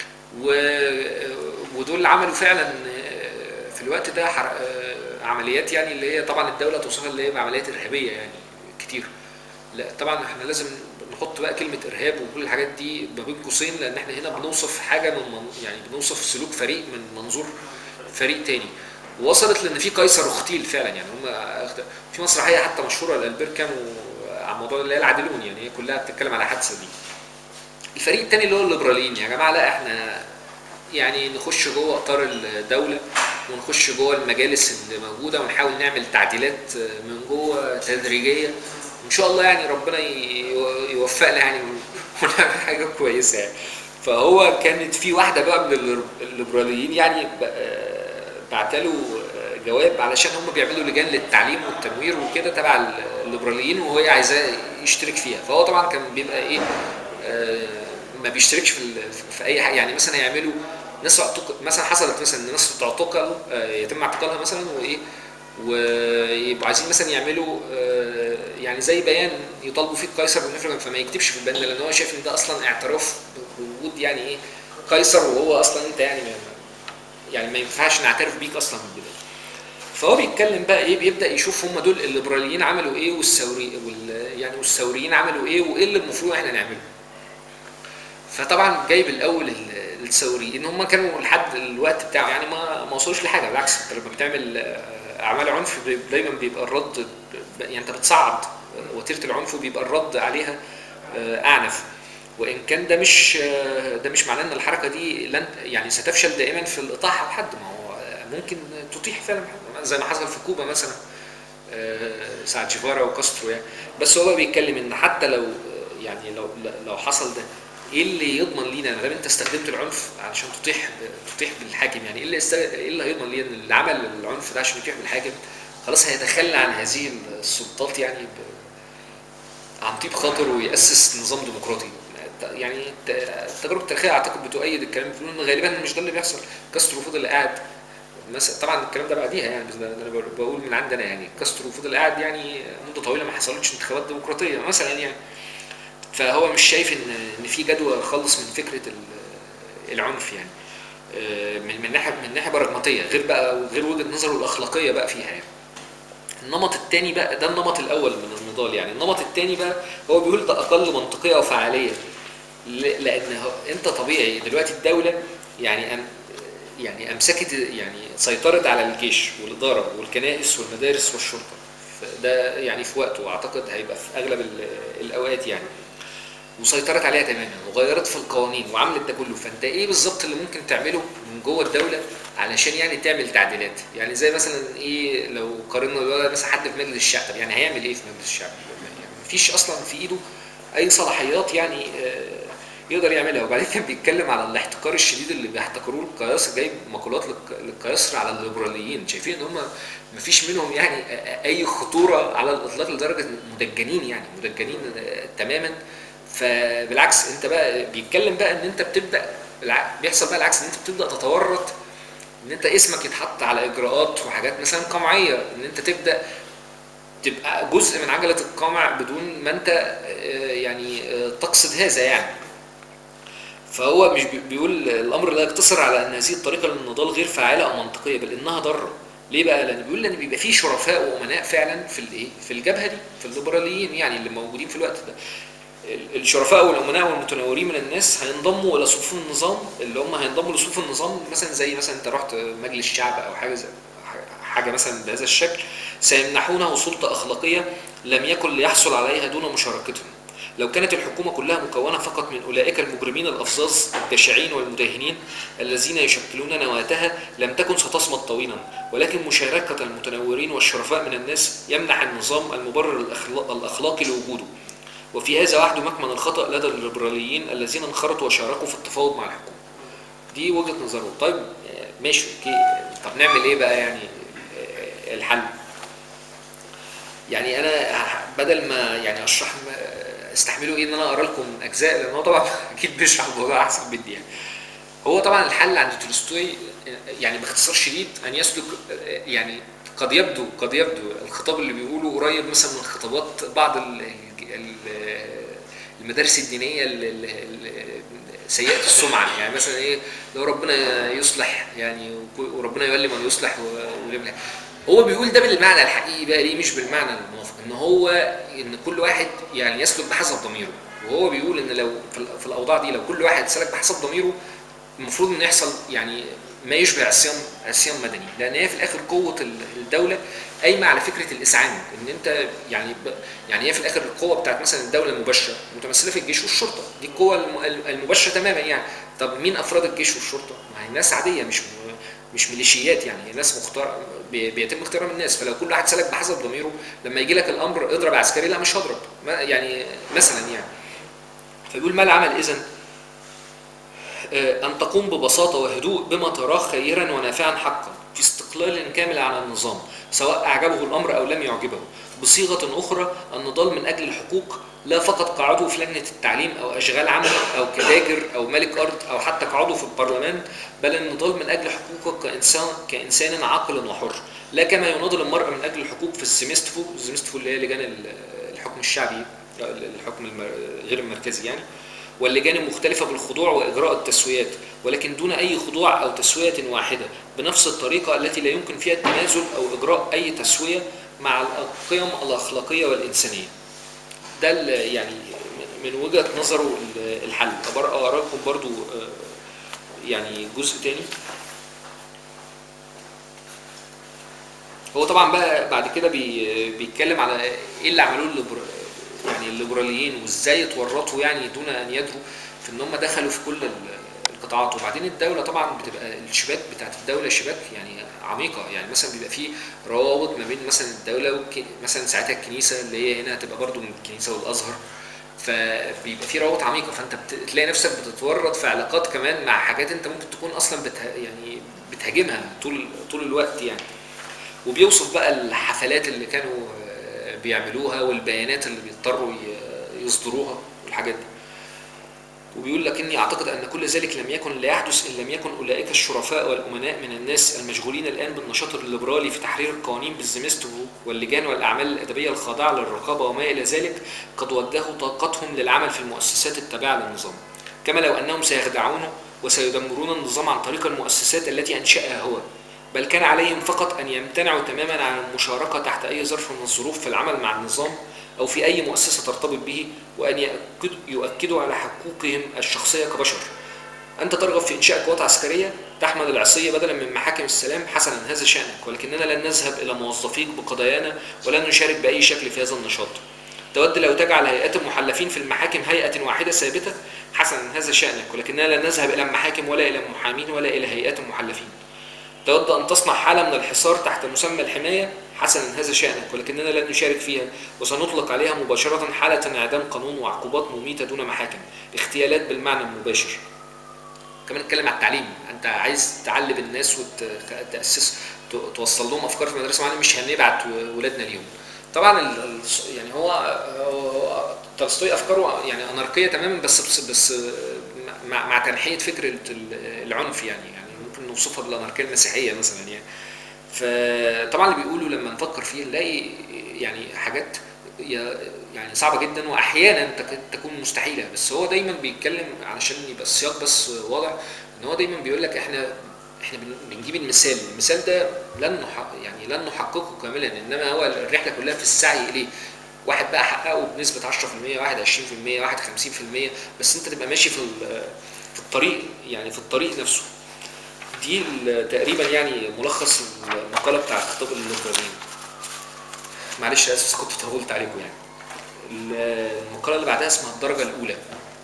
و- ودول عملوا فعلا في الوقت ده حر- عمليات يعني اللي هي طبعا الدوله توصفها اللي هي بعمليات ارهابيه يعني كتير لا طبعا احنا لازم نحط بقى كلمه ارهاب وكل الحاجات دي ما بين قوسين لان احنا هنا بنوصف حاجه من من يعني بنوصف سلوك فريق من منظور فريق تاني وصلت لان في قيصر اغتيل فعلا يعني هم اخت- في مسرحيه حتى مشهوره لالبير كامو عن موضوع اللي هي العادلون يعني هي كلها بتتكلم على حادثه دي الفريق التاني اللي هو الليبراليين يا جماعه لا احنا يعني نخش جوه اطار الدوله ونخش جوه المجالس اللي موجوده ونحاول نعمل تعديلات من جوه تدريجيه وان شاء الله يعني ربنا ي- يوفقنا يعني ونعمل حاجه كويسه يعني فهو كانت في واحده بقى من الليبر- الليبراليين يعني بعتله جواب علشان هم بيعملوا لجان للتعليم والتنوير وكده تبع الليبراليين وهي عايزاه يشترك فيها فهو طبعا كان بيبقى ايه آه، ما بيشتركش في ال- في اي حاجه يعني مثلا يعملوا ناس اعتقل مثلا حصلت مثلا ان ناس تعتقل آه، يتم اعتقالها مثلا وايه ويبقوا عايزين مثلا يعملوا آه، يعني زي بيان يطالبوا فيه القيصر بالنفرة فما يكتبش في البيان ده لان هو شايف ان ده اصلا اعتراف بوجود يعني ايه قيصر وهو اصلا انت يعني ما يعني ما ينفعش نعترف بيك اصلا من البدايه فهو بيتكلم بقى ايه بيبدا يشوف هم دول الليبراليين عملوا ايه والثوري وال يعني والثوريين عملوا ايه وايه اللي المفروض احنا نعمله فطبعا جايب الاول ال- الثوريين هم كانوا لحد الوقت بتاعه يعني ما ما وصلوش لحاجه بالعكس انت لما بتعمل آه، اعمال عنف بي- دايما بيبقى الرد ب- يعني انت بتصعد وتيره العنف وبيبقى الرد عليها آه، اعنف وان كان ده مش آه، ده مش معناه ان الحركه دي لن يعني ستفشل دائما في الاطاحه بحد ما هو آه، ممكن تطيح فعلا بحد. زي ما حصل في كوبا مثلا آه، ساعة جيفارا وكاسترو يعني بس هو بيتكلم ان حتى لو آه، يعني لو لو حصل ده ايه اللي يضمن لينا ما دام انت استخدمت العنف علشان تطيح ب- تطيح بالحاكم يعني ايه اللي است... ايه اللي هيضمن لينا ان اللي عمل العنف ده عشان يطيح بالحاكم خلاص هيتخلى عن هذه السلطات يعني ب... عن طيب خاطر ويأسس نظام ديمقراطي يعني الت- التجارب التاريخيه اعتقد بتؤيد الكلام بتقول ان غالبا مش ده اللي بيحصل كاسترو فضل قاعد مثلا طبعا الكلام ده بعديها يعني بس ده ده انا بقول من عندنا يعني كاسترو فضل قاعد يعني مده طويله ما حصلتش انتخابات ديمقراطيه مثلا يعني فهو مش شايف ان ان في جدوى خالص من فكره ال- العنف يعني آه، من من ناحيه من ناحيه براجماتيه غير بقى غير وجهه نظره الاخلاقيه بقى فيها يعني النمط الثاني بقى ده النمط الاول من النضال يعني النمط الثاني بقى هو بيقول ده اقل منطقيه وفعاليه ل- لان هو- انت طبيعي دلوقتي الدوله يعني أم يعني امسكت يعني سيطرت على الجيش والاداره والكنائس والمدارس والشرطه ده يعني في وقته اعتقد هيبقى في اغلب ال- الاوقات يعني وسيطرت عليها تماما وغيرت في القوانين وعملت ده كله فانت ايه بالظبط اللي ممكن تعمله من جوه الدوله علشان يعني تعمل تعديلات يعني زي مثلا ايه لو قارنا دلوقتي مثلا حد في مجلس الشعب طب يعني هيعمل ايه في مجلس الشعب يعني مفيش اصلا في ايده اي صلاحيات يعني آه، يقدر يعملها وبعدين كان بيتكلم على الاحتكار الشديد اللي بيحتكروه القياصر جايب مقولات للق- للقياصر على الليبراليين شايفين ان هم مفيش منهم يعني آه، اي خطوره على الاطلاق لدرجه مدجنين يعني مدجنين آه، تماما فبالعكس انت بقى بيتكلم بقى ان انت بتبدا الع- بيحصل بقى العكس ان انت بتبدا تتورط ان انت اسمك يتحط على اجراءات وحاجات مثلا قمعيه ان انت تبدا تبقى جزء من عجله القمع بدون ما انت آه، يعني آه، تقصد هذا يعني فهو مش بي- بيقول الامر لا يقتصر على ان هذه الطريقه للنضال غير فعاله او منطقيه بل انها ضاره ليه بقى؟ لان بيقول لان بيبقى في شرفاء وامناء فعلا في الايه؟ في الجبهه دي في الليبراليين يعني اللي موجودين في الوقت ده. ال- الشرفاء والامناء والمتنورين من الناس هينضموا الى صفوف النظام اللي هم هينضموا لصفوف النظام مثلا زي مثلا انت رحت مجلس الشعب او حاجه زي حاجه مثلا بهذا الشكل سيمنحونه سلطه اخلاقيه لم يكن ليحصل عليها دون مشاركتهم. لو كانت الحكومة كلها مكونة فقط من أولئك المجرمين الأفظاظ الجشعين والمداهنين الذين يشكلون نواتها لم تكن ستصمد طويلا ولكن مشاركة المتنورين والشرفاء من الناس يمنح النظام المبرر الأخلا- الأخلاقي لوجوده وفي هذا وحده مكمن الخطأ لدى الليبراليين الذين انخرطوا وشاركوا في التفاوض مع الحكومة دي وجهة نظره طيب آه، ماشي اوكي طب نعمل ايه بقى يعني آه، الحل يعني انا ه- بدل ما يعني اشرح ما- استحملوا ايه ان انا اقرا لكم اجزاء لان هو طبعا اكيد بيشرح الموضوع احسن مني يعني هو طبعا الحل عند تولستوي يعني باختصار شديد ان يسلك يعني قد يبدو قد يبدو الخطاب اللي بيقوله قريب مثلا من خطابات بعض ال- ال- المدارس الدينيه ال- ال- ال- سيئه السمعه يعني مثلا ايه لو ربنا يصلح يعني وربنا يولي من يصلح و- ويملح هو بيقول ده بالمعنى الحقيقي بقى ليه مش بالمعنى الموافق ان هو ان كل واحد يعني يسلك بحسب ضميره وهو بيقول ان لو في ال- في الاوضاع دي لو كل واحد سلك بحسب ضميره المفروض ان يحصل يعني ما يشبه عصيان عصيان مدني لان هي في الاخر قوه ال- الدوله قايمه على فكره الاسعان ان انت يعني ب... يعني هي في الاخر القوه بتاعت مثلا الدوله المباشره متمثله في الجيش والشرطه دي القوه الم- المباشره تماما يعني طب مين افراد الجيش والشرطه؟ ما هي ناس عاديه مش م... مش ميليشيات يعني هي ناس مختار بي- بيتم اختيارها من الناس فلو كل واحد سلك بحسب ضميره لما يجي لك الامر اضرب عسكري لا مش هضرب ما يعني مثلا يعني فبيقول ما العمل اذا أن تقوم ببساطة وهدوء بما تراه خيرا ونافعا حقا في استقلال كامل عن النظام سواء أعجبه الأمر أو لم يعجبه بصيغة أخرى النضال من أجل الحقوق لا فقط كعضو في لجنة التعليم أو أشغال عمل أو كتاجر أو ملك أرض أو حتى كعضو في البرلمان بل النضال من أجل حقوقك كإنسان كإنسان عاقل وحر لا كما يناضل المرء من أجل الحقوق في الزمستفو الزمستفو اللي هي لجان ال- الحكم الشعبي الحكم المر- غير المركزي يعني واللجان المختلفة بالخضوع وإجراء التسويات ولكن دون أي خضوع أو تسوية واحدة بنفس الطريقة التي لا يمكن فيها التنازل أو إجراء أي تسوية مع القيم الأخلاقية والإنسانية ده ال- يعني من وجهة نظره ال- الحل طب أقرأ لكم برضو آه، يعني جزء تاني هو طبعا بقى بعد كده بي بيتكلم على ايه اللي عملوه الليبر يعني الليبراليين وازاي اتورطوا يعني دون ان يدروا في ان هم دخلوا في كل ال- القطاعات وبعدين الدوله طبعا بتبقى الشباك بتاعت الدوله شباك يعني عميقه يعني مثلا بيبقى في روابط ما بين مثلا الدوله وك... مثلا ساعتها الكنيسه اللي هي هنا هتبقى برضو من الكنيسه والازهر فبيبقى في روابط عميقه فانت بتلاقي نفسك بتتورط في علاقات كمان مع حاجات انت ممكن تكون اصلا بتها... يعني بتهاجمها طول طول الوقت يعني وبيوصف بقى الحفلات اللي كانوا آه، بيعملوها والبيانات اللي بيضطروا ي- يصدروها والحاجات دي وبيقول لكني اعتقد ان كل ذلك لم يكن لا يحدث ان لم يكن اولئك الشرفاء والامناء من الناس المشغولين الان بالنشاط الليبرالي في تحرير القوانين بالزمستو واللجان والاعمال الادبيه الخاضعه للرقابه وما الى ذلك قد وجهوا طاقتهم للعمل في المؤسسات التابعه للنظام كما لو انهم سيخدعونه وسيدمرون النظام عن طريق المؤسسات التي انشاها هو بل كان عليهم فقط أن يمتنعوا تماما عن المشاركة تحت أي ظرف من الظروف في العمل مع النظام أو في أي مؤسسة ترتبط به وأن يؤكد- يؤكدوا على حقوقهم الشخصية كبشر أنت ترغب في إنشاء قوات عسكرية تحمل العصية بدلا من محاكم السلام حسنا هذا شأنك ولكننا لن نذهب إلى موظفيك بقضايانا ولن نشارك بأي شكل في هذا النشاط تود لو تجعل هيئات المحلفين في المحاكم هيئة واحدة ثابتة حسنا هذا شأنك ولكننا لن نذهب إلى المحاكم ولا إلى محامين ولا إلى هيئات المحلفين تود ان تصنع حاله من الحصار تحت مسمى الحمايه حسنا هذا شانك ولكننا لن نشارك فيها وسنطلق عليها مباشره حاله انعدام قانون وعقوبات مميته دون محاكم اغتيالات بالمعنى المباشر كمان نتكلم على التعليم انت عايز تعلم الناس وتاسس توصل لهم افكار في المدرسه معينه مش هنبعت ولادنا ليهم طبعا ال- ال- يعني هو هو تولستوي افكاره يعني اناركيه تماما بس بس, بس مع, مع تنحيه فكره ال- العنف يعني يعني ممكن نوصفها بالاناركيه المسيحيه مثلا يعني فطبعا اللي بيقولوا لما نفكر فيه نلاقي يعني حاجات ي- يعني صعبه جدا واحيانا تك- تكون مستحيله بس هو دايما بيتكلم علشان يبقى السياق بس واضح ان هو دايما بيقول لك احنا احنا بن- بنجيب المثال المثال ده لن نح... يعني لن نحققه كاملا انما هو الرحله كلها في السعي اليه واحد بقى حققه بنسبه 10% واحد 20% واحد 50% بس انت تبقى ماشي في ال- في الطريق يعني في الطريق نفسه دي ال- تقريبا يعني ملخص المقاله بتاع خطاب الليبراليين معلش اسف بس كنت طولت عليكم يعني المقاله اللي بعدها اسمها الدرجه الاولى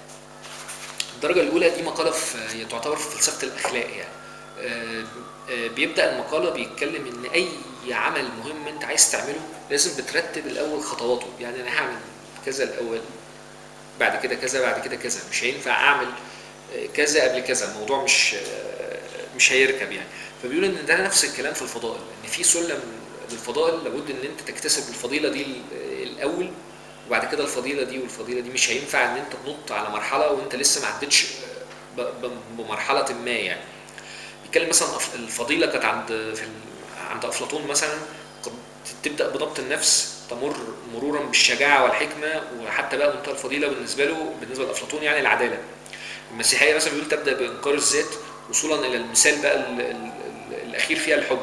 الدرجه الاولى دي مقاله في هي تعتبر في فلسفه الاخلاق يعني آه، آه، بيبدا المقاله بيتكلم ان اي عمل مهم انت عايز تعمله لازم بترتب الاول خطواته يعني انا هعمل كذا الاول بعد كده كذا بعد كده كذا مش هينفع اعمل آه، كذا قبل كذا الموضوع مش آه، مش هيركب يعني فبيقول ان ده نفس الكلام في الفضائل ان في سلم للفضائل لابد ان انت تكتسب الفضيله دي ال- الاول وبعد كده الفضيله دي والفضيله دي مش هينفع ان انت تنط على مرحله وانت لسه ما عدتش ب- ب- بمرحله ما يعني بيتكلم مثلا أف- الفضيله كانت عند في ال- عند افلاطون مثلا قد تبدا بضبط النفس تمر مرورا بالشجاعه والحكمه وحتى بقى منتهى الفضيله بالنسبه له بالنسبه لافلاطون يعني العداله المسيحيه مثلا بيقول تبدا بانكار الذات وصولا الى المثال بقى ال ال ال الاخير فيها الحب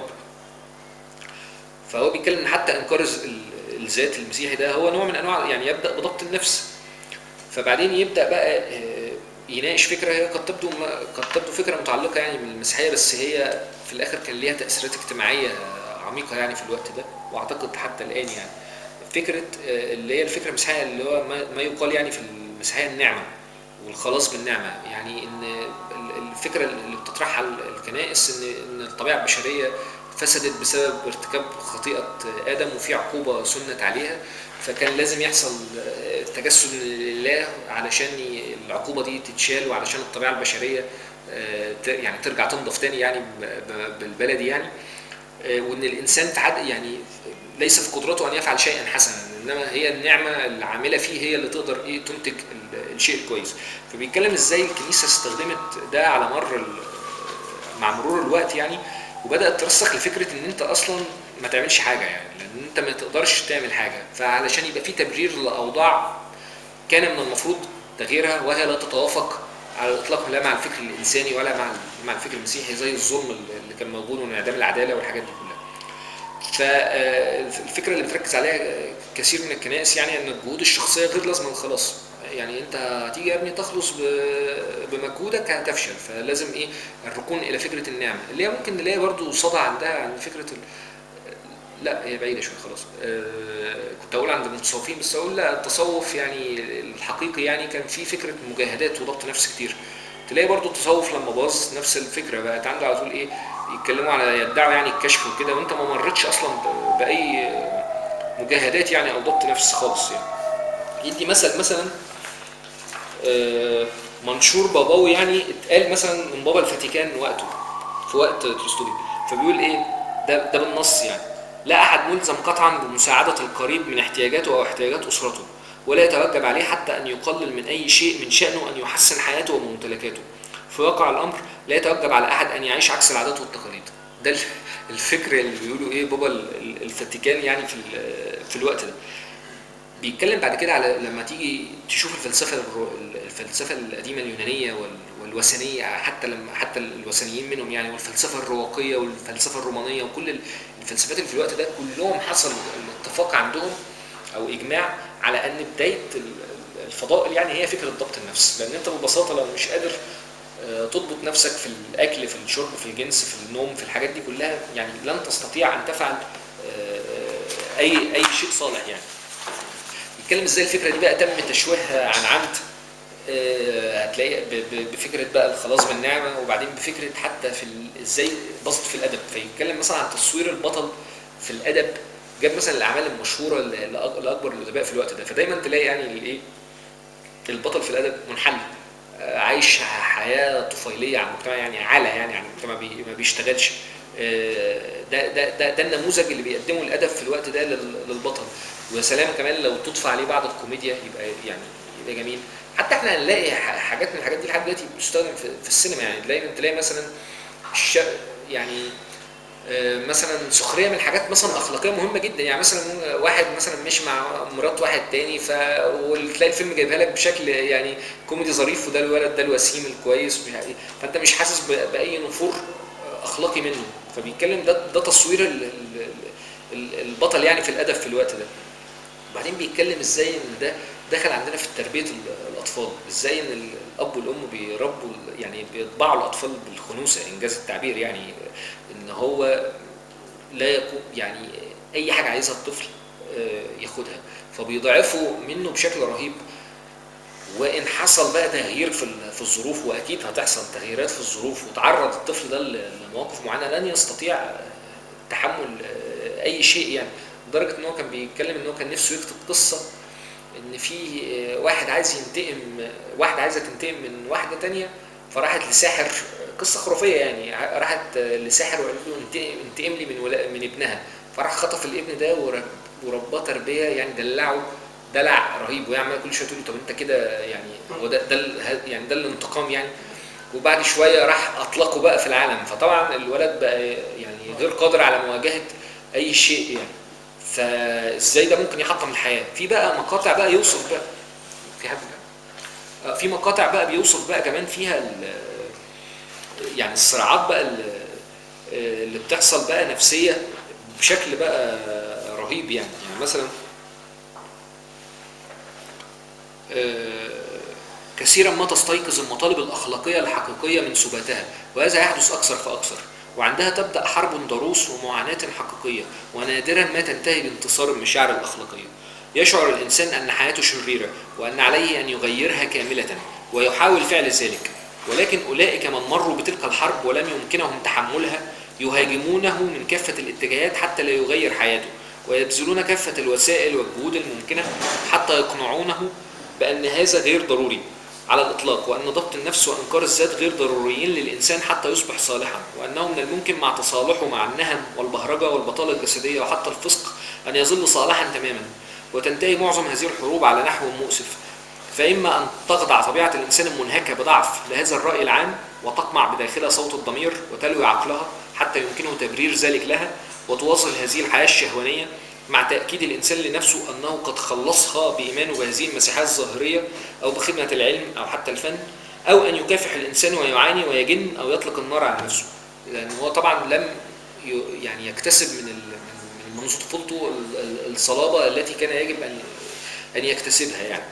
فهو بيتكلم ان حتى انكار الز- ال- الذات المسيحي ده هو نوع من انواع يعني يبدا بضبط النفس فبعدين يبدا بقى آه، يناقش فكره هي قد تبدو ما- قد تبدو فكره متعلقه يعني من المسيحيه بس هي في الاخر كان ليها تاثيرات اجتماعيه عميقه يعني في الوقت ده واعتقد حتى الان يعني فكره آه، اللي هي الفكره المسيحيه اللي هو ما- ما يقال يعني في المسيحيه النعمه والخلاص بالنعمه يعني ان ال- الفكره اللي بتطرحها ال- الكنائس ان ان الطبيعه البشريه فسدت بسبب ارتكاب خطيئه ادم وفي عقوبه سنت عليها فكان لازم يحصل آه، تجسد لله علشان ي- العقوبه دي تتشال وعلشان الطبيعه البشريه آه، ت- يعني ترجع تنضف تاني يعني ب- ب- بالبلدي يعني آه، وان الانسان في حد يعني ليس في قدرته ان يفعل شيئا حسنا انما هي النعمه العامله فيه هي اللي تقدر ايه تنتج ال- الشيء الكويس فبيتكلم ازاي الكنيسه استخدمت ده على مر ال- مع مرور الوقت يعني وبدات ترسخ لفكره ان انت اصلا ما تعملش حاجه يعني لان انت ما تقدرش تعمل حاجه فعلشان يبقى في تبرير لاوضاع كان من المفروض تغييرها وهي لا تتوافق على الاطلاق لا مع الفكر الانساني ولا مع مع الفكر المسيحي زي الظلم اللي كان موجود وانعدام العداله والحاجات دي كلها. فالفكره اللي بتركز عليها كثير من الكنائس يعني ان الجهود الشخصيه غير لازمه للخلاص يعني انت هتيجي يا ابني تخلص ب- بمجهودك هتفشل فلازم ايه الركون الى فكره النعمه اللي هي ممكن نلاقي برضو صدى عندها عن فكره ال... لا هي بعيده شويه خلاص آه كنت اقول عند المتصوفين بس اقول لا التصوف يعني الحقيقي يعني كان في فكره مجاهدات وضبط نفس كتير تلاقي برضو التصوف لما باظ نفس الفكره بقت عنده على طول ايه يتكلموا على يدعوا يعني الكشف وكده وانت ما مرتش اصلا ب- باي مجاهدات يعني او ضبط نفس خالص يعني يدي مثل مثلا آه، منشور باباوي يعني اتقال مثلا من بابا الفاتيكان وقته في وقت تولستوي فبيقول ايه ده ده بالنص يعني لا احد ملزم قطعا بمساعده القريب من احتياجاته او احتياجات اسرته ولا يتوجب عليه حتى ان يقلل من اي شيء من شانه ان يحسن حياته وممتلكاته في واقع الامر لا يتوجب على احد ان يعيش عكس العادات والتقاليد ده الف- الفكر اللي بيقولوا ايه بابا ال- ال- الفاتيكان يعني في ال- في الوقت ده بيتكلم بعد كده على لما تيجي تشوف الفلسفه الرو- الفلسفه القديمه اليونانيه وال- والوثنيه حتى لما حتى الوثنيين منهم يعني والفلسفه الرواقيه والفلسفه الرومانيه وكل ال- الفلسفات اللي في الوقت ده كلهم حصل الاتفاق عندهم او اجماع على ان بدايه ال- الفضائل يعني هي فكره ضبط النفس لان انت ببساطه لو مش قادر آه، تضبط نفسك في الاكل في الشرب في الجنس في النوم في الحاجات دي كلها يعني لن تستطيع ان تفعل آه، اي اي شيء صالح يعني بيتكلم ازاي الفكره دي بقى تم تشويهها عن عمد آه، هتلاقي ب- ب- بفكره بقى الخلاص بالنعمه وبعدين بفكره حتى في ال- ازاي بسط في الادب فيتكلم مثلا عن تصوير البطل في الادب جاب مثلا الاعمال المشهوره ل- لأك- لاكبر الادباء في الوقت ده فدايما تلاقي يعني الايه البطل في الادب منحل آه، عايش حياه طفيليه على المجتمع يعني عاله يعني على المجتمع بي- ما بيشتغلش آه، ده ده ده, ده النموذج اللي بيقدمه الادب في الوقت ده لل- للبطل ويا سلام كمان لو تضفى عليه بعض الكوميديا يبقى يعني يبقى جميل حتى احنا هنلاقي ح- حاجات من الحاجات دي لحد دلوقتي بتستخدم في, في السينما يعني تلاقي تلاقي مثلا الش... يعني آه، مثلا سخريه من حاجات مثلا اخلاقيه مهمه جدا يعني مثلا واحد مثلا ماشي مع مرات واحد تاني ف وتلاقي الفيلم جايبها لك بشكل يعني كوميدي ظريف وده الولد ده الوسيم الكويس ومش عارف ايه فانت مش حاسس ب- باي نفور اخلاقي منه فبيتكلم ده ده تصوير ال- ال- ال- البطل يعني في الادب في الوقت ده وبعدين بيتكلم ازاي ان ده دخل عندنا في تربيه ال- الاطفال ازاي ان الاب والام بيربوا ال- يعني بيطبعوا الاطفال بالخنوسه انجاز التعبير يعني ان هو لا يكون يعني اي حاجه عايزها الطفل آه، ياخدها فبيضعفوا منه بشكل رهيب وان حصل بقى تغيير في ال- في الظروف واكيد هتحصل تغييرات في الظروف وتعرض الطفل ده ل- لمواقف معينه لن يستطيع آه، تحمل آه، اي شيء يعني لدرجه ان هو كان بيتكلم ان هو كان نفسه يكتب قصه ان في آه، واحد عايز ينتقم واحده عايزه تنتقم من واحده تانية فراحت لساحر قصه خرافيه يعني ع- راحت آه، لساحر وقالت له انتقم انتقم لي من ولا من ابنها فراح خطف الابن ده ورب- ورباه تربيه يعني دلعه دلع رهيب ويعمل كل شويه تقول له طب انت كده يعني هو ده ده ال- ه- يعني ده الانتقام يعني وبعد شويه راح اطلقه بقى في العالم فطبعا الولد بقى يعني غير قادر على مواجهه اي شيء يعني فازاي ده ممكن يحطم الحياه في بقى مقاطع بقى يوصف بقى في حد بقى؟ آه، في مقاطع بقى بيوصف بقى كمان فيها ال- يعني الصراعات بقى ال- اللي بتحصل بقى نفسيه بشكل بقى رهيب يعني يعني مثلا آه، كثيرا ما تستيقظ المطالب الأخلاقية الحقيقية من سباتها وهذا يحدث أكثر فأكثر وعندها تبدأ حرب ضروس ومعاناة حقيقية ونادرا ما تنتهي بانتصار المشاعر الأخلاقية يشعر الإنسان أن حياته شريرة وأن عليه أن يغيرها كاملة ويحاول فعل ذلك ولكن أولئك من مروا بتلك الحرب ولم يمكنهم تحملها يهاجمونه من كافة الاتجاهات حتى لا يغير حياته ويبذلون كافة الوسائل والجهود الممكنة حتى يقنعونه بأن هذا غير ضروري على الإطلاق وأن ضبط النفس وإنكار الذات غير ضروريين للإنسان حتى يصبح صالحا وأنه من الممكن مع تصالحه مع النهم والبهرجة والبطالة الجسدية وحتى الفسق أن يظل صالحا تماما وتنتهي معظم هذه الحروب على نحو مؤسف فإما أن تخضع طبيعة الإنسان المنهكة بضعف لهذا الرأي العام وتقمع بداخلها صوت الضمير وتلوي عقلها حتى يمكنه تبرير ذلك لها وتواصل هذه الحياة الشهوانية مع تأكيد الإنسان لنفسه أنه قد خلصها بإيمانه بهذه المسيحات الظاهرية أو بخدمة العلم أو حتى الفن أو أن يكافح الإنسان ويعاني ويجن أو يطلق النار على نفسه لأن هو طبعا لم ي- يعني يكتسب من ال- من منذ طفولته ال- ال- الصلابة التي كان يجب أن أن يكتسبها يعني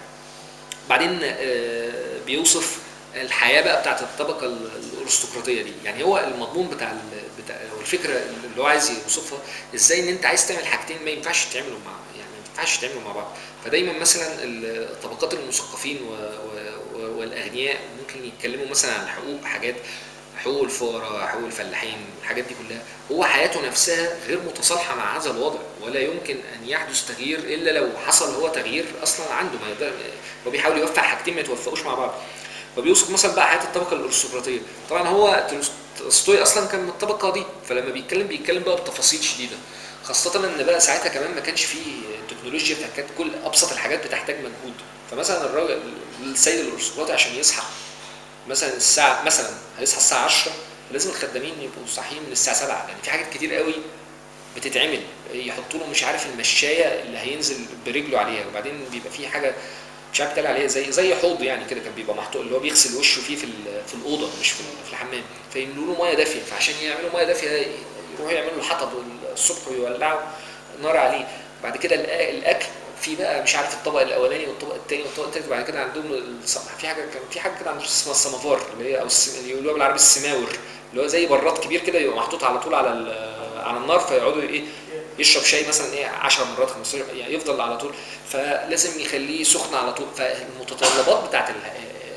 بعدين آه، بيوصف الحياه بقى بتاعت الطبقه ال- الارستقراطيه دي يعني هو المضمون بتاع ال- بتاع أو الفكره اللي هو عايز يوصفها ازاي ان انت عايز تعمل حاجتين ما ينفعش تعملوا مع يعني ما ينفعش تعملوا مع بعض فدايما مثلا الطبقات المثقفين و- و- و- والاغنياء ممكن يتكلموا مثلا عن حقوق حاجات حقوق الفقراء حقوق الفلاحين الحاجات دي كلها هو حياته نفسها غير متصالحه مع هذا الوضع ولا يمكن ان يحدث تغيير الا لو حصل هو تغيير اصلا عنده ما يقدر هو بيحاول يوفق حاجتين ما يتوفقوش مع بعض فبيوصف مثلا بقى حياه الطبقه الارستقراطيه طبعا هو تولستوي اصلا كان من الطبقه دي فلما بيتكلم بيتكلم بقى بتفاصيل شديده خاصة ان بقى ساعتها كمان ما كانش فيه تكنولوجيا فكانت كل ابسط الحاجات بتحتاج مجهود فمثلا الراجل السيد الارستقراطي عشان يصحى مثلا الساعة مثلا هيصحى الساعة 10 لازم الخدامين يبقوا صاحيين من الساعة 7 يعني في حاجات كتير قوي بتتعمل يحطوا له مش عارف المشاية اللي هينزل برجله عليها وبعدين بيبقى في حاجة مش عارف بتقال عليها زي زي حوض يعني كده كان بيبقى محطوط اللي هو بيغسل وشه فيه في ال- في الاوضه مش في في الحمام فيملوا له ميه دافيه فعشان يعملوا ميه دافيه يروحوا يعملوا له حطب الصبح ويولعوا نار عليه بعد كده الأ- الاكل في بقى مش عارف الطبق الاولاني والطبق الثاني والطبق الثالث وبعد كده عندهم الص- في حاجه كان في حاجه كده عندهم اسمها السمافار اللي هي او السم- اللي يقولوها بالعربي السماور اللي هو زي براد كبير كده يبقى محطوط على طول على ال- على النار فيقعدوا ايه يشرب شاي مثلا ايه 10 مرات 15 يعني يفضل على طول فلازم يخليه سخن على طول فالمتطلبات بتاعت ال-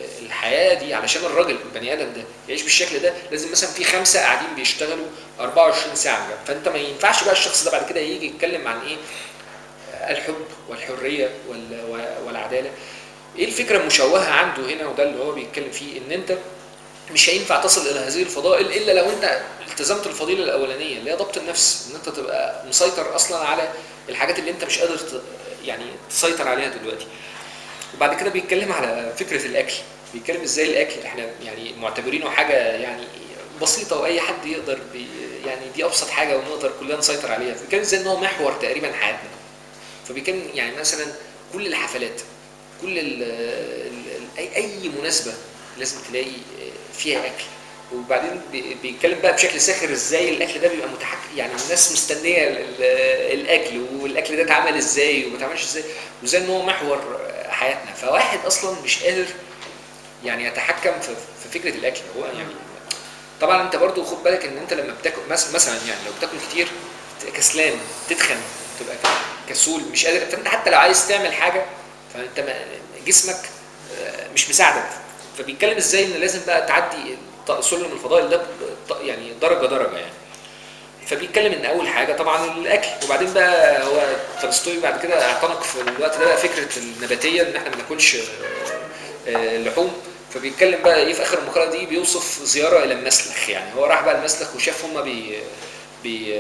الحياه دي علشان الراجل البني ادم ده يعيش بالشكل ده لازم مثلا في خمسه قاعدين بيشتغلوا 24 ساعه فانت ما ينفعش بقى الشخص ده بعد كده يجي يتكلم عن ايه الحب والحريه وال- والعداله ايه الفكره المشوهه عنده هنا وده اللي هو بيتكلم فيه ان انت مش هينفع تصل الى هذه الفضائل الا لو انت التزمت الفضيله الاولانيه اللي هي ضبط النفس ان انت تبقى مسيطر اصلا على الحاجات اللي انت مش قادر ت- يعني تسيطر عليها دلوقتي وبعد كده بيتكلم على فكره الاكل بيتكلم ازاي الاكل احنا يعني معتبرينه حاجه يعني بسيطه واي حد يقدر بي يعني دي ابسط حاجه ونقدر كلنا نسيطر عليها فبيتكلم ازاي ان هو محور تقريبا حياتنا فبيتكلم يعني مثلا كل الحفلات كل ال ال اي اي مناسبه لازم تلاقي فيها اكل وبعدين بي- بيتكلم بقى بشكل ساخر ازاي الاكل ده بيبقى متحكم يعني الناس مستنيه ال- ال- الاكل والاكل ده اتعمل ازاي وما اتعملش ازاي وازاي ان هو محور حياتنا فواحد اصلا مش قادر يعني يتحكم في في فكره الاكل هو يعني طبعا انت برضو خد بالك ان انت لما بتاكل مس- مثلا يعني لو بتاكل كتير تبقى كسلان تتخن تبقى كسول مش قادر فانت حتى لو عايز تعمل حاجه فانت ما- جسمك آه، مش مساعدك فبيتكلم ازاي ان لازم بقى تعدي ط- سلم الفضائل ده ط- يعني درجه درجه يعني فبيتكلم ان اول حاجه طبعا الاكل وبعدين بقى هو تولستوي بعد كده اعتنق في الوقت ده بقى فكره النباتيه ان احنا ما ناكلش آه، آه، لحوم فبيتكلم بقى ايه في اخر المقاله دي بيوصف زياره الى المسلخ يعني هو راح بقى المسلخ وشاف هم بي بي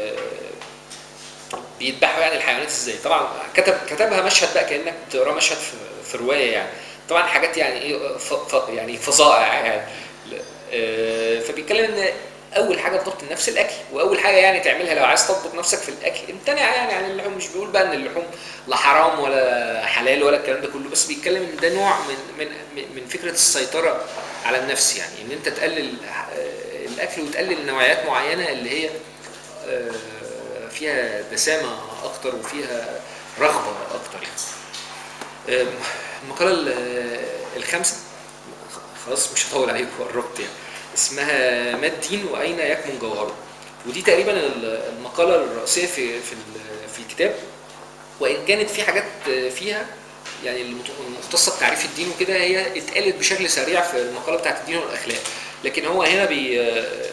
بيذبحوا يعني الحيوانات ازاي طبعا كتب كتبها مشهد بقى كانك بتقرا مشهد في, في روايه يعني طبعا حاجات يعني ايه ف ف يعني فظائع يعني آه، فبيتكلم ان اول حاجه في ضبط النفس الاكل واول حاجه يعني تعملها لو عايز تضبط نفسك في الاكل امتنع يعني عن اللحوم مش بيقول بقى ان اللحوم لا حرام ولا حلال ولا الكلام ده كله بس بيتكلم ان ده نوع من من من فكره السيطره على النفس يعني ان انت تقلل آه، الاكل وتقلل نوعيات معينه اللي هي آه، فيها دسامه اكتر وفيها رغبه اكتر يعني آم، المقاله ال- الخامسه خلاص مش هطول عليكم قربت يعني اسمها ما الدين واين يكمن جوهره ودي تقريبا ال- المقاله الرئيسيه في في ال- في الكتاب وان كانت في حاجات فيها يعني المت- المختصه بتعريف الدين وكده هي اتقالت بشكل سريع في المقاله بتاعت الدين والاخلاق لكن هو هنا بي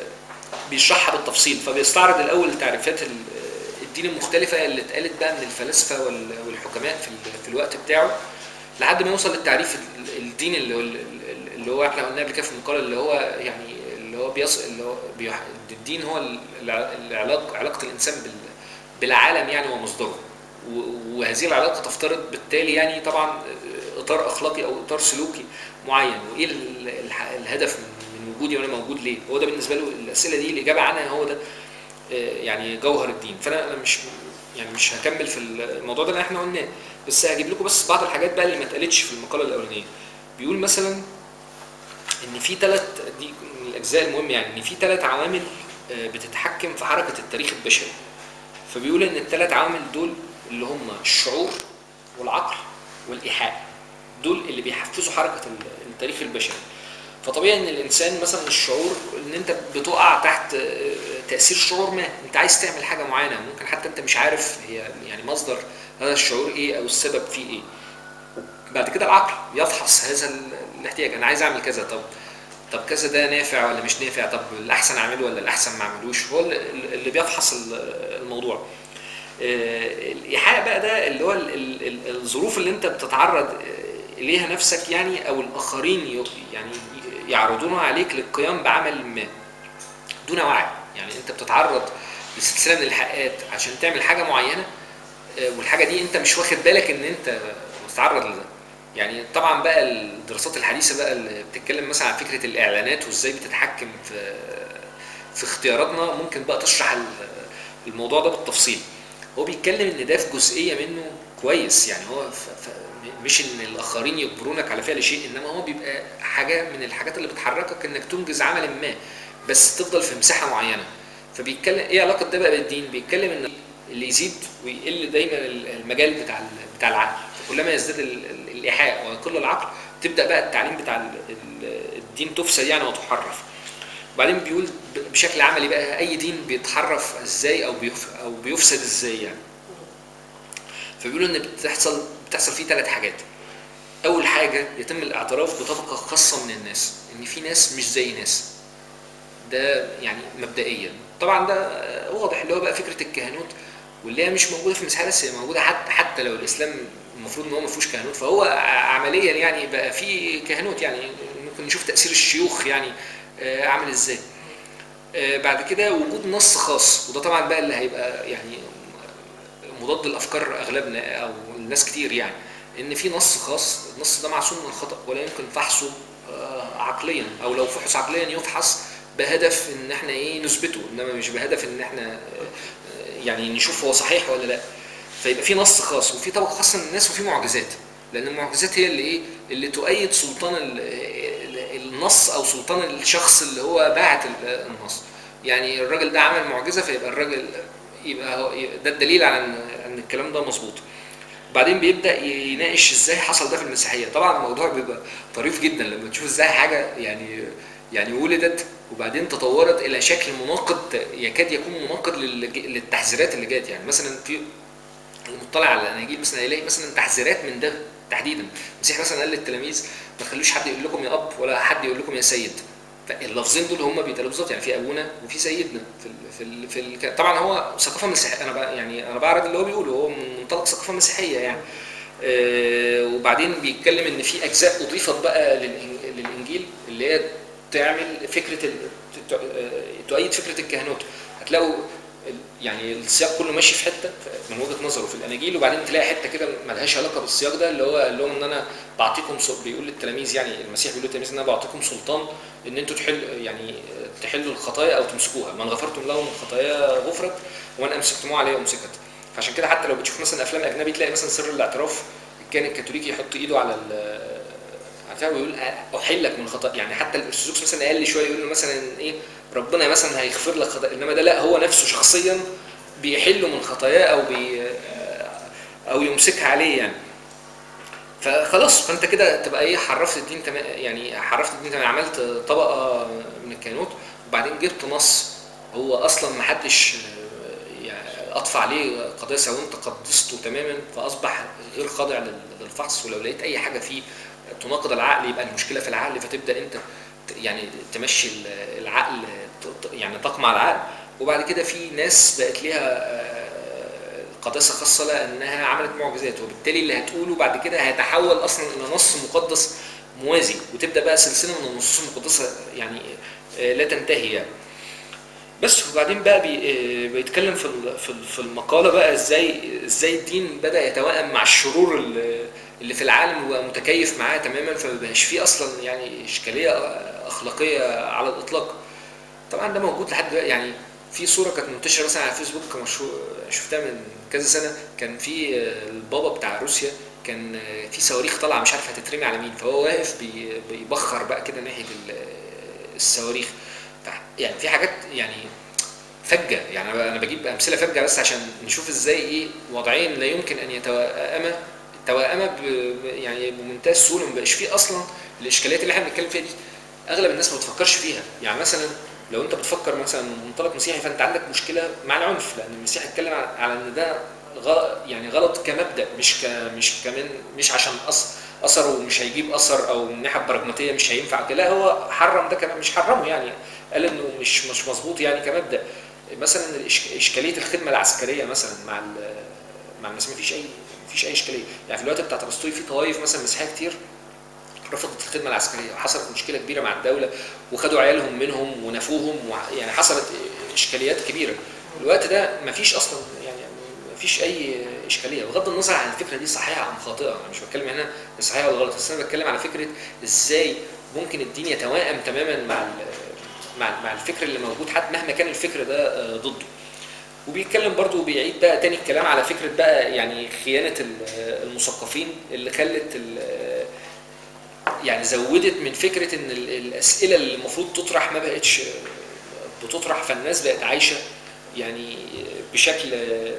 بيشرحها بالتفصيل فبيستعرض الاول تعريفات ال- الدين المختلفه اللي اتقالت بقى من الفلاسفه وال- والحكماء في ال- في الوقت بتاعه لحد ما يوصل للتعريف ال- الدين اللي هو اللي هو احنا قلنا قبل كده في المقاله اللي هو يعني اللي هو بيص اللي هو بيح... الدين هو الع- العلاقه علاقه الانسان بال... بالعالم يعني ومصدره و- وهذه العلاقه تفترض بالتالي يعني طبعا اطار اخلاقي او اطار سلوكي معين وايه ال- الح- الهدف من من وجودي وانا موجود ليه هو ده بالنسبه له الاسئله دي الاجابه عنها هو ده آه، يعني جوهر الدين فانا أنا مش يعني مش هكمل في الموضوع ده اللي احنا قلناه بس هجيب لكم بس بعض الحاجات بقى اللي ما اتقالتش في المقاله الاولانيه بيقول مثلا ان في ثلاث دي من الاجزاء المهم يعني ان في ثلاث عوامل آه، بتتحكم في حركه التاريخ البشري فبيقول ان الثلاث عوامل دول اللي هم الشعور والعقل والايحاء دول اللي بيحفزوا حركه ال- التاريخ البشري فطبيعي ان الانسان مثلا الشعور ان انت بتقع تحت آه، تاثير شعور ما انت عايز تعمل حاجه معينه ممكن حتى انت مش عارف هي يعني مصدر هذا الشعور ايه او السبب فيه ايه بعد كده العقل يفحص هذا ال- الاحتياج انا عايز اعمل كذا طب طب كذا ده نافع ولا مش نافع طب الاحسن اعمله ولا الاحسن ما اعملوش هو اللي- اللي بيفحص ال- الموضوع آه، الايحاء بقى ده اللي هو ال- ال- ال- الظروف اللي انت بتتعرض آه، اليها نفسك يعني او الاخرين ي- يعني يعرضونها عليك للقيام بعمل ما دون وعي يعني انت بتتعرض لسلسله من الايحاءات عشان تعمل حاجه معينه آه، والحاجه دي انت مش واخد بالك ان انت متعرض لده يعني طبعا بقى الدراسات الحديثه بقى اللي بتتكلم مثلا عن فكره الاعلانات وازاي بتتحكم في في اختياراتنا ممكن بقى تشرح ال- الموضوع ده بالتفصيل هو بيتكلم ان ده في جزئيه منه كويس يعني هو ف... ف... مش ان الاخرين يجبرونك على فعل شيء انما هو بيبقى حاجه من الحاجات اللي بتحركك انك تنجز عمل ما بس تفضل في مساحه معينه فبيتكلم ايه علاقه ده بقى بالدين بيتكلم ان اللي يزيد ويقل دايما المجال بتاع ال- بتاع العقل فكلما يزداد ال- ال- الايحاء ويقل العقل تبدا بقى التعليم بتاع ال- ال- الدين تفسد يعني وتحرف وبعدين بيقول ب- بشكل عملي بقى اي دين بيتحرف ازاي او بيف او بيفسد ازاي يعني فبيقولوا ان بتحصل بتحصل فيه ثلاث حاجات اول حاجه يتم الاعتراف بطبقه خاصه من الناس ان في ناس مش زي ناس ده يعني مبدئيا طبعا ده آه، واضح اللي هو بقى فكره الكهنوت واللي هي مش موجوده في المسيحيه بس هي موجوده حتى حتى لو الاسلام المفروض ان هو ما فيهوش كهنوت فهو ع- عمليا يعني بقى في كهنوت يعني ممكن نشوف تاثير الشيوخ يعني آه، عامل ازاي آه، بعد كده وجود نص خاص وده طبعا بقى اللي هيبقى يعني مضاد لافكار اغلبنا او الناس كتير يعني ان في نص خاص النص ده معصوم من الخطا ولا يمكن فحصه آه، عقليا او لو فحص عقليا يفحص بهدف ان احنا ايه نثبته انما مش بهدف ان احنا آه، آه، يعني نشوف هو صحيح ولا لا فيبقى في نص خاص وفي طبقه خاصه من الناس وفي معجزات لان المعجزات هي اللي ايه اللي تؤيد سلطان ال- ال- النص او سلطان الشخص اللي هو باعت ال- النص يعني الراجل ده عمل معجزه فيبقى الراجل يبقى هو ده الدليل على ان ان الكلام ده مظبوط بعدين بيبدا يناقش ازاي حصل ده في المسيحيه طبعا الموضوع بيبقى طريف جدا لما تشوف ازاي حاجه يعني يعني ولدت وبعدين تطورت الى شكل مناقض يكاد يكون مناقض للج- للتحذيرات اللي جات يعني مثلا في المطلع على الاناجيل مثلا يلاقي مثلا تحذيرات من ده تحديدا المسيح مثلا قال للتلاميذ ما تخلوش حد يقول لكم يا اب ولا حد يقول لكم يا سيد فاللفظين دول هم بيتقالوا بالظبط يعني في ابونا وفي سيدنا في ال في ال في ال طبعا هو ثقافه مسيحيه انا بقى يعني انا بعرض اللي هو بيقوله هو من منطلق ثقافه مسيحيه يعني آه، وبعدين بيتكلم ان في اجزاء اضيفت بقى للإن- للانجيل اللي هي تعمل فكره ال- ت- آه، تؤيد فكره الكهنوت هتلاقوا ال- يعني السياق كله ماشي في حته من وجهه نظره في الاناجيل وبعدين تلاقي حته كده ملهاش علاقه بالسياق ده اللي هو قال لهم ان انا بعطيكم سل- بيقول للتلاميذ يعني المسيح بيقول للتلاميذ ان انا بعطيكم سلطان ان انتوا تحل يعني تحلوا الخطايا او تمسكوها من غفرتم لهم الخطايا غفرت ومن امسكتموها عليها امسكت فعشان كده حتى لو بتشوف مثلا افلام اجنبي تلاقي مثلا سر الاعتراف كان الكاثوليكي يحط ايده على ال عارفها ويقول احلك من خطأ يعني حتى الارثوذكس مثلا اقل شويه يقول له مثلا ايه ربنا مثلا هيغفر لك خطأ انما ده لا هو نفسه شخصيا بيحل من خطاياه او بي او يمسكها عليه يعني فخلاص فانت كده تبقى ايه حرفت الدين تمام يعني حرفت الدين تمام عملت طبقه من الكهنوت وبعدين جبت نص هو اصلا ما حدش يعني اطفى عليه قداسه وانت قدسته تماما فاصبح غير خاضع لل- للفحص ولو لقيت اي حاجه فيه تناقض العقل يبقى المشكله في العقل فتبدا انت ت- يعني تمشي ال- العقل ت- ت- يعني تقمع العقل وبعد كده في ناس بقت ليها آه، قداسه خاصه لها انها عملت معجزات وبالتالي اللي هتقوله بعد كده هيتحول اصلا الى نص مقدس موازي وتبدا بقى سلسله من النصوص المقدسه يعني آه، لا تنتهي يعني بس وبعدين بقى بي آه، بيتكلم في ال- في ال- في المقاله بقى ازاي ازاي الدين بدا يتوائم مع الشرور اللي اللي في العالم وبقى متكيف معاه تماما فما بقاش فيه اصلا يعني اشكاليه اخلاقيه على الاطلاق طبعا ده موجود لحد دلوقتي يعني في صوره كانت منتشره مثلا على الفيسبوك مشهور شفتها من كذا سنه كان في آه، البابا بتاع روسيا كان آه، في صواريخ طالعه مش عارف هتترمي على مين فهو واقف بي- بيبخر بقى كده ناحيه ال- الصواريخ ف- يعني في حاجات يعني فجه يعني أنا- انا بجيب امثله فجه بس عشان نشوف ازاي ايه وضعين لا يمكن ان يتوائما توائما ب- ب- يعني بمنتهى السهوله ما بقاش فيه اصلا الاشكاليات اللي احنا بنتكلم فيها دي اغلب الناس ما بتفكرش فيها يعني مثلا لو انت بتفكر مثلا من منطلق مسيحي فانت عندك مشكله مع العنف لان المسيح اتكلم على- على ان ده غلط يعني غلط كمبدا مش ك مش كمان مش عشان أص اثره مش هيجيب اثر او من الناحيه البراجماتيه مش هينفع كده لا هو حرم ده كمان مش حرمه يعني قال انه مش مش مظبوط يعني كمبدا مثلا الإش- اشكاليه الخدمه العسكريه مثلا مع ال- مع الناس ما فيش اي ما فيش اي اشكاليه يعني في الوقت بتاع تولستوي في طوائف مثلا مسيحيه كتير رفضت الخدمه العسكريه وحصلت مشكله كبيره مع الدوله وخدوا عيالهم منهم ونفوهم وع- يعني حصلت اشكاليات كبيره الوقت ده ما فيش اصلا يعني ما فيش اي اشكاليه بغض النظر عن الفكره دي صحيحه ام خاطئه انا مش بتكلم هنا صحيحه ولا غلط بس انا بتكلم على فكره ازاي ممكن الدين يتوائم تماما مع ال- مع مع الفكر اللي موجود حتى مهما كان الفكر ده آه، ضده وبيتكلم برضه وبيعيد بقى تاني الكلام على فكره بقى يعني خيانه ال- المثقفين اللي خلت ال- يعني زودت من فكره ان ال- الاسئله اللي المفروض تطرح ما بقتش بتطرح فالناس بقت عايشه يعني بشكل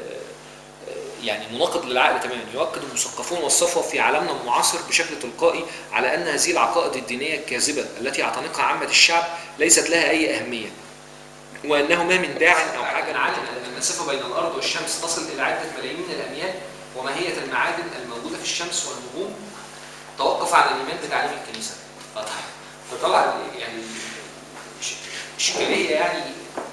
يعني مناقض للعقل تماما يؤكد المثقفون والصفوه في عالمنا المعاصر بشكل تلقائي على ان هذه العقائد الدينيه الكاذبه التي يعتنقها عامه الشعب ليست لها اي اهميه وانه ما من داع او حاجه عادة ان المسافه بين الارض والشمس تصل الى عده ملايين الاميال وماهيه المعادن الموجوده في الشمس والنجوم توقف عن الايمان بتعليم الكنيسه فط- فطبعا يعني ش- اشكاليه يعني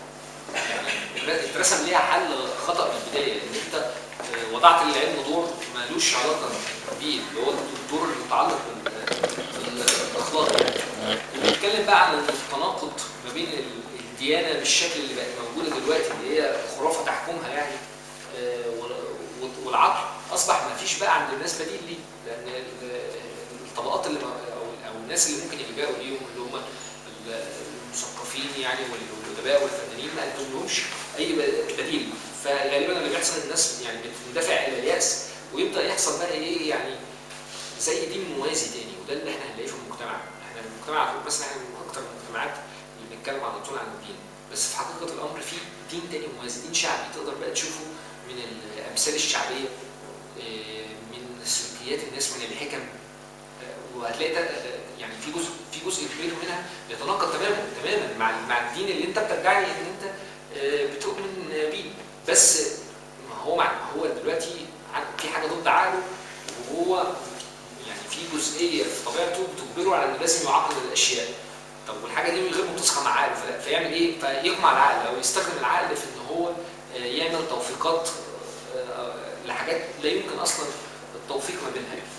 يعني اترسم ليها حل خطا من البدايه ان انت آه، وضعت للعلم دور مالوش علاقه بيه اللي هو الدور المتعلق بال- بالاخلاق يعني بنتكلم بقى عن التناقض ما بين ال- الديانه بالشكل اللي بقت موجوده دلوقتي اللي هي خرافه تحكمها يعني آه، وال- والعقل اصبح ما فيش بقى عند الناس بديل ليه لان ال- الطبقات اللي ما- او او الناس اللي ممكن يلجأوا ليهم اللي هم ال- المثقفين يعني وال- والادباء والفنانين ما عندهمش اي ب- بديل فغالبا اللي بيحصل الناس يعني بتندفع الى الياس ويبدا يحصل بقى ايه يعني زي دين موازي تاني وده اللي احنا هنلاقيه في المجتمع احنا المجتمع بس احنا من اكتر المجتمعات اللي بنتكلم على طول عن الدين بس في حقيقه الامر في دين تاني موازي دين شعبي تقدر بقى تشوفه من الامثال الشعبيه آه، من سلوكيات الناس من الحكم آه، وهتلاقي ده آه، يعني في جزء في جزء كبير منها يتناقض تماما تماما مع مع الدين اللي انت بتدعي ان انت آه، بتؤمن بيه بس ما هو مع هو دلوقتي ع- في حاجه ضد عقله وهو يعني في جزئيه في طبيعته بتجبره على انه لازم يعقد الاشياء طب والحاجه دي من غير ما تسخن مع عقله ف- فيعمل ايه؟ فيقمع العقل او يستخدم العقل في ان هو آه، يعمل توفيقات آه، لحاجات لا يمكن اصلا التوفيق ما بينها يعني.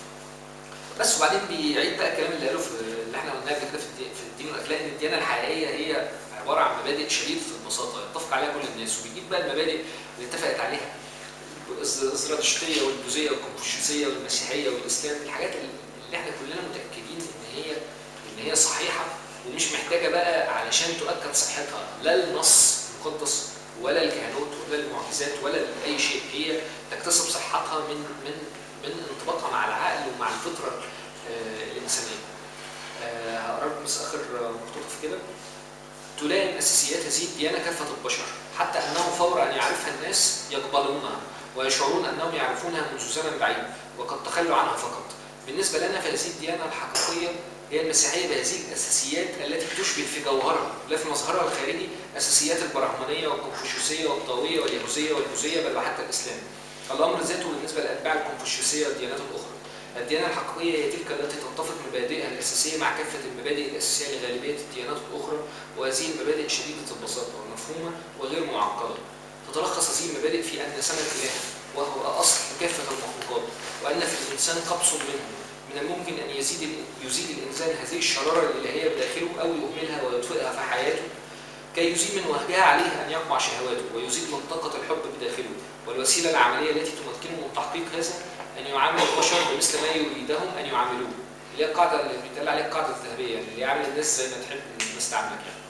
بس وبعدين بيعيد بقى الكلام اللي قاله في اللي احنا قلناه قبل كده في الدين, في الدين والاخلاق ان الديانه الحقيقيه هي عباره عن مبادئ شديده البساطه يتفق عليها كل الناس وبيجيب بقى المبادئ اللي اتفقت عليها الز- الزرادشتيه والبوذيه والكونفوشيوسيه والمسيحيه والاسلام الحاجات اللي احنا كلنا متاكدين ان هي ان هي صحيحه ومش محتاجه بقى علشان تؤكد صحتها لا النص المقدس ولا الكهنوت ولا المعجزات ولا اي شيء هي تكتسب صحتها من من من انطباقها مع العقل ومع الفطره آه، الانسانيه. آه، هقرا لكم بس اخر آه، مقطوعه في كده. تلائم اساسيات هذه الديانه كافه البشر حتى انه فور ان يعرفها الناس يقبلونها ويشعرون انهم يعرفونها منذ زمن بعيد وقد تخلوا عنها فقط. بالنسبه لنا فهذه الديانه الحقيقيه هي المسيحيه بهذه الاساسيات التي تشبه في جوهرها لا في مظهرها الخارجي اساسيات البراهمانيه والكونفوشيوسيه والطاويه واليهوذيه والبوذيه بل وحتى الاسلام. الامر ذاته بالنسبه لاتباع الكونفوشيوسيه والديانات الاخرى. الديانه الحقيقيه هي تلك التي تتفق مبادئها الاساسيه مع كافه المبادئ الاساسيه لغالبيه الديانات الاخرى وهذه المبادئ شديده البساطه ومفهومه وغير معقده. تتلخص هذه المبادئ في ان سمى الاله وهو اصل كافه المخلوقات وان في الانسان قبض منه من الممكن ان يزيد يزيد الانسان هذه الشراره الالهيه بداخله او يهملها ويطفئها في حياته كي يزيد من وهجها عليه ان يقمع شهواته ويزيد من طاقه الحب بداخله والوسيله العمليه التي تمكنه من تحقيق هذا ان يعامل البشر بمثل ما يريدهم ان يعاملوه اللي هي القاعده اللي بيتقال عليها القاعده الذهبيه يعني اللي يعامل الناس زي ما تحب الناس تعاملك يعني.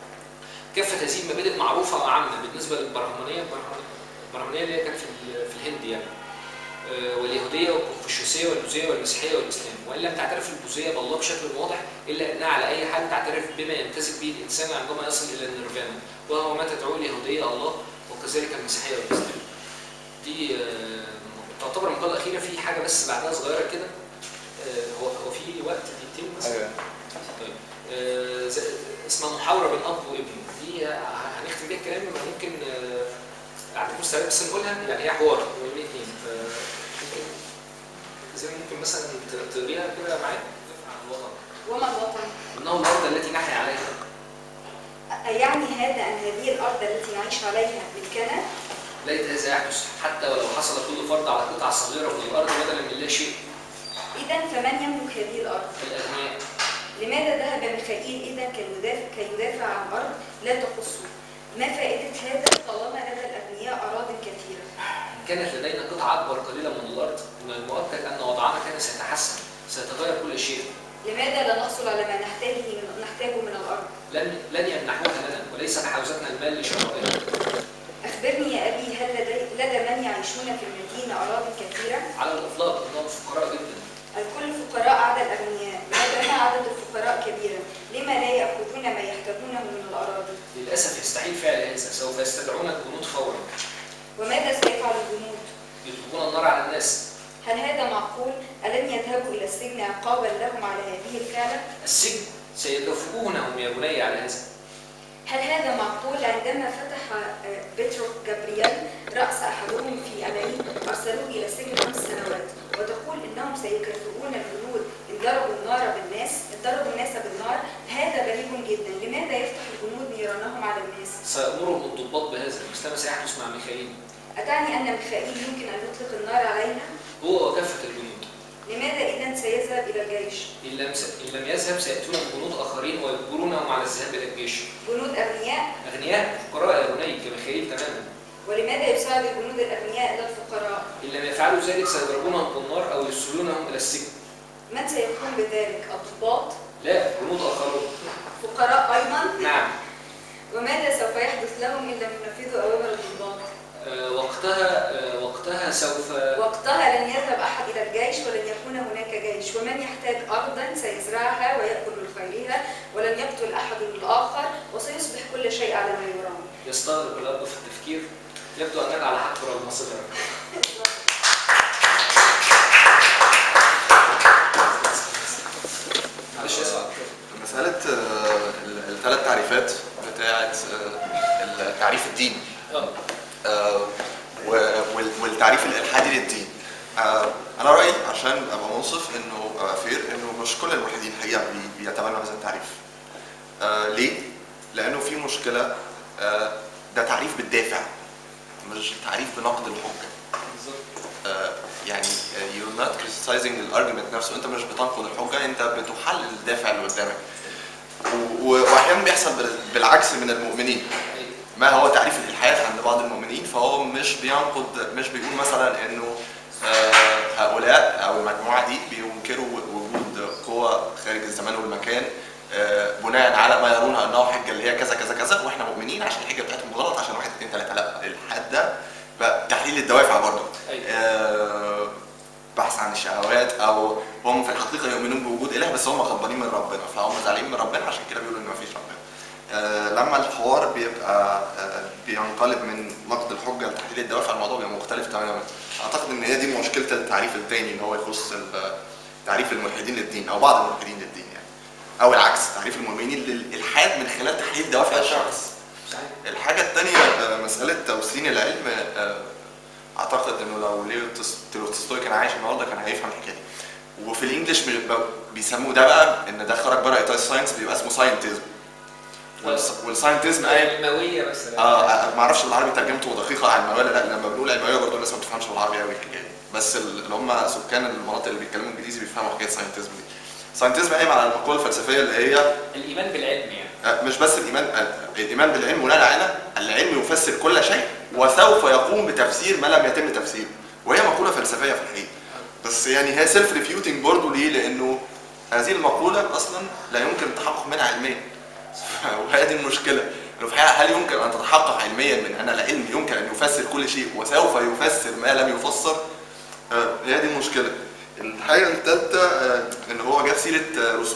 كافه هذه المبادئ معروفه وعامه بالنسبه للبرهمانيه البرهمانيه اللي هي كانت في ال- في الهند يعني آه، واليهوديه والكونفوشيوسيه والبوذيه والمسيحيه والاسلام وان لم تعترف البوذيه بالله بشكل واضح الا انها على اي حال تعترف بما يمتزج به الانسان عندما يصل الى النيرفانا وهو ما تدعوه اليهوديه الله وكذلك المسيحيه والاسلام. دي آه، تعتبر المقاله الاخيره في حاجه بس بعدها صغيره كده آه، هو هو في وقت دقيقتين بس ايوه طيب آه، زي- اسمها محاوره بين اب وابنه دي ه- هنختم بيها الكلام يبقى ممكن آه، عندكم مستعد بس نقولها يعني هي حوار بين الاثنين ممكن زي ما ممكن مثلا ت- تقريها كده معايا عن الوطن وما الوطن؟ انه الارض التي نحيا عليها أيعني هذا أن هذه الأرض التي نعيش عليها ملكنا؟ ليت هذا يحدث حتى ولو حصل كل فرد على قطعه صغيره من الارض بدلا من لا شيء إذا فمن يملك هذه الأرض؟ الاغنياء لماذا ذهب ميخائيل إذا كي يدافع, كي يدافع عن أرض لا تخصه؟ ما فائدة هذا طالما لدى الأغنياء أراض كثيرة؟ إن كانت لدينا قطعه اكبر قليلا من الارض من المؤكد ان وضعنا كان سيتحسن سيتغير كل شيء لماذا لا نحصل على ما نحتاجه من, نحتاجه من الأرض؟ لن لن يمنحوها لنا وليس بحوزتنا المال لشرائها أخبرني يا أبي هل لدي, لدى من يعيشون في المدينة أراض كثيرة؟ على الاطلاق انهم فقراء جدا الكل فقراء عدا الأغنياء ما دام عدد الفقراء كبيرا لما لا يأخذون ما يحتاجونه من الأراضي؟ للاسف يستحيل فعل هذا سوف يستدعون الجنود فورا وماذا سيفعل الجنود؟ يطلقون النار على الناس هل هذا معقول؟ ألن يذهبوا إلى السجن عقابا لهم على هذه الفعلة؟ السجن سيكافئونهم يا بني على هذا هل هذا معقول عندما فتح آه، بيترو جابرييل رأس أحدهم في أمريكا أرسلوه إلى السجن خمس سنوات وتقول إنهم سيكافئون الجنود ميخائيل يمكن أن يطلق النار علينا؟ هو وكافة الجنود لماذا إذا سيذهب إلى الجيش؟ إن لم إن لم يذهب سيأتون بجنود آخرين ويجبرونهم على الذهاب إلى الجيش جنود أغنياء أغنياء فقراء يا بني كميخائيل تماما ولماذا يساعد الجنود الأغنياء إلى الفقراء؟ إن لم يفعلوا ذلك سيضربونهم بالنار أو يرسلونهم إلى السجن من سيقوم بذلك؟ الضباط؟ لا جنود آخرون فقراء أيضا؟ نعم وماذا سوف يحدث لهم إن لم ينفذوا أوامر الضباط؟ آه، وقتها آه، وقتها سوف وقتها لن يذهب أحد إلى الجيش ولن يكون هناك جيش ومن يحتاج أرضا سيزرعها ويأكل من خيرها ولن يقتل أحد الآخر وسيصبح كل شيء على ما يرام يستغرق الأب في التفكير يبدو أننا على حق رغم مصر معلش اسمع مسألة الثلاث تعريفات بتاعة آه، التعريف الديني اه آه، و- وال- والتعريف الالحادي للدين آه، انا رايي عشان ابقى منصف انه ابقى فير انه مش كل الملحدين الحقيقه بي- بيتبنوا هذا التعريف آه، ليه لانه في مشكله آه، ده تعريف بالدافع مش تعريف بنقد الحجه بالظبط آه، يعني you're not criticizing الارجيومنت نفسه انت مش بتنقد الحجه انت بتحلل الدافع اللي قدامك و- و- واحيانا بيحصل بال- بالعكس من المؤمنين أيوة. ما هو تعريف الالحاد عند بعض المؤمنين فهو مش بينقد مش بيقول مثلا انه آه، هؤلاء او المجموعه دي بينكروا وجود قوى خارج الزمان والمكان آه، بناء على ما يرونها انه حجه اللي هي كذا كذا كذا واحنا مؤمنين عشان الحجه بتاعتهم غلط عشان واحد اثنين ثلاثه لا الالحاد ده بقى تحليل الدوافع برضه أيوة. آه، بحث عن الشهوات او هم في الحقيقه يؤمنون بوجود اله بس هم غضبانين من ربنا فهم زعلانين من ربنا عشان كده بيقولوا ان مفيش ربنا آه، لما الحوار بيبقى آه، بينقلب من نقد الحجه لتحليل الدوافع الموضوع بيبقى مختلف تماما اعتقد ان هي دي مشكله التعريف الثاني ان هو يخص ال- تعريف الملحدين للدين او بعض الملحدين للدين يعني او العكس تعريف المؤمنين للالحاد من خلال تحليل دوافع الشخص صحيح الحاجة التانية آه، مسألة توسين العلم آه، أعتقد إنه لو ليو تس- تولستوي كان عايش النهاردة كان هيفهم الحكاية دي. وفي الإنجليش بي- ب- بيسموه ده بقى إن ده خرج بره إطار الساينس بيبقى اسمه ساينتزم والساينتزم أي علموية مثلا اه آه، ما اعرفش بالعربي ترجمته دقيقه علمويه ولا لا لما بنقول علمويه برضه الناس ما بتفهمش بالعربي قوي الحكايه دي بس ال- اللي هم سكان المناطق اللي بيتكلموا انجليزي بيفهموا حكايه الساينتزم دي الساينتزم قايم على المقوله الفلسفيه اللي هي الإيمان بالعلم يعني آه، مش بس الايمان آه، الايمان بالعلم بناء على العلم يفسر كل شيء وسوف يقوم بتفسير ما لم يتم تفسيره وهي مقوله فلسفيه في الحقيقه بس يعني هي سيلف ريفيوتنج برضه ليه لانه هذه المقوله اصلا لا يمكن التحقق منها علميا وهي دي المشكله انه في الحقيقه هل يمكن ان تتحقق علميا من ان العلم يمكن ان يفسر كل شيء وسوف يفسر ما لم يفسر آه، هي دي المشكله الحاجه الثالثه آه، ان هو جاب سيره آه، روسو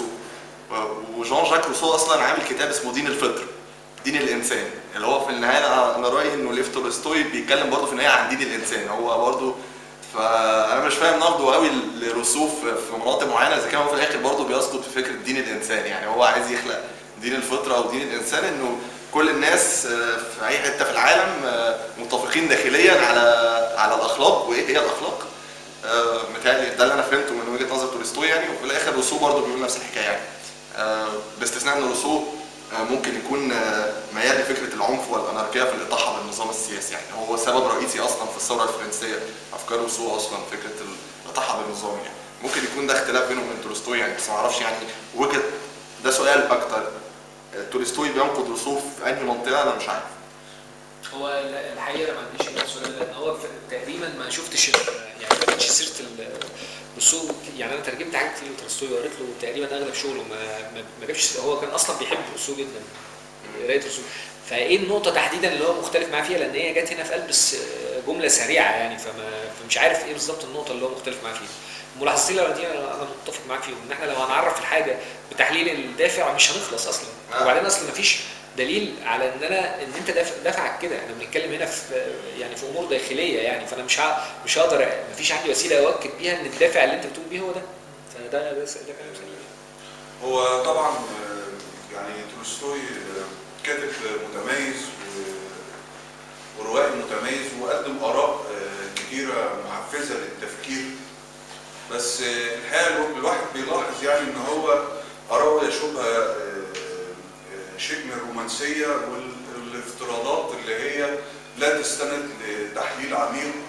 و- وجان جاك روسو اصلا عامل كتاب اسمه دين الفطر دين الانسان اللي هو في النهايه انا انا رايي انه ليف تولستوي بيتكلم برضه في النهايه عن دين الانسان هو برضه فانا مش فاهم نقده قوي لروسو في في مناطق معينه اذا كان هو في الاخر برضه بيسقط في فكره دين الانسان يعني هو عايز يخلق دين الفطره او دين الانسان انه كل الناس آه، في اي حته في العالم آه، متفقين داخليا على على الاخلاق وايه هي الاخلاق آه، متهيألي ده اللي انا فهمته من وجهه نظر تولستوي يعني وفي الاخر روسو برضه بيقول نفس الحكايه يعني آه، باستثناء ان روسو آه، ممكن يكون آه، ميال لفكره العنف والاناركيه في الاطاحه بالنظام السياسي يعني هو سبب رئيسي اصلا في الثوره الفرنسيه افكار روسو اصلا فكره الاطاحه بالنظام يعني ممكن يكون ده اختلاف بينه وبين تولستوي يعني بس ما اعرفش يعني وجهه ده سؤال اكتر آه، تولستوي بينقد روسو في انهي منطقه انا مش عارف هو ال- الحقيقه ما عنديش إجابة السؤال ده لان هو ف- تقريبا ما شفتش ال- يعني ما كانتش سيره ال- الرسوم يعني انا ترجمت حاجات كتير لتولستوي وقريت له تقريبا اغلب شغله ما ما ما جابش هو كان اصلا بيحب الرسوم جدا قرايه الرسوم فايه النقطه تحديدا اللي هو مختلف معاه فيها لان هي جت هنا في قلب الس- جمله سريعه يعني فما فمش عارف ايه بالظبط النقطه اللي هو مختلف معاه فيها ملاحظتين اللي دي انا أنا متفق معاك فيهم ان احنا لو هنعرف الحاجه بتحليل الدافع مش هنخلص اصلا آه. وبعدين اصلا مفيش دليل على ان انا ان انت دافع دافعك كده احنا بنتكلم هنا في يعني في امور داخليه يعني فانا مش ه- مش هقدر مفيش عندي وسيله اوكد بيها ان الدافع اللي انت بتقول بيه هو ده فده ده ده كلام سليم هو طبعا آه، يعني تولستوي آه، كاتب متميز و- وروائي متميز وقدم اراء آه، كتيره محفزه للتفكير بس آه، الحقيقه الو- الواحد بيلاحظ يعني ان هو اراءه يشوبها آه، آه، شيء من الرومانسيه والافتراضات اللي هي لا تستند لتحليل عميق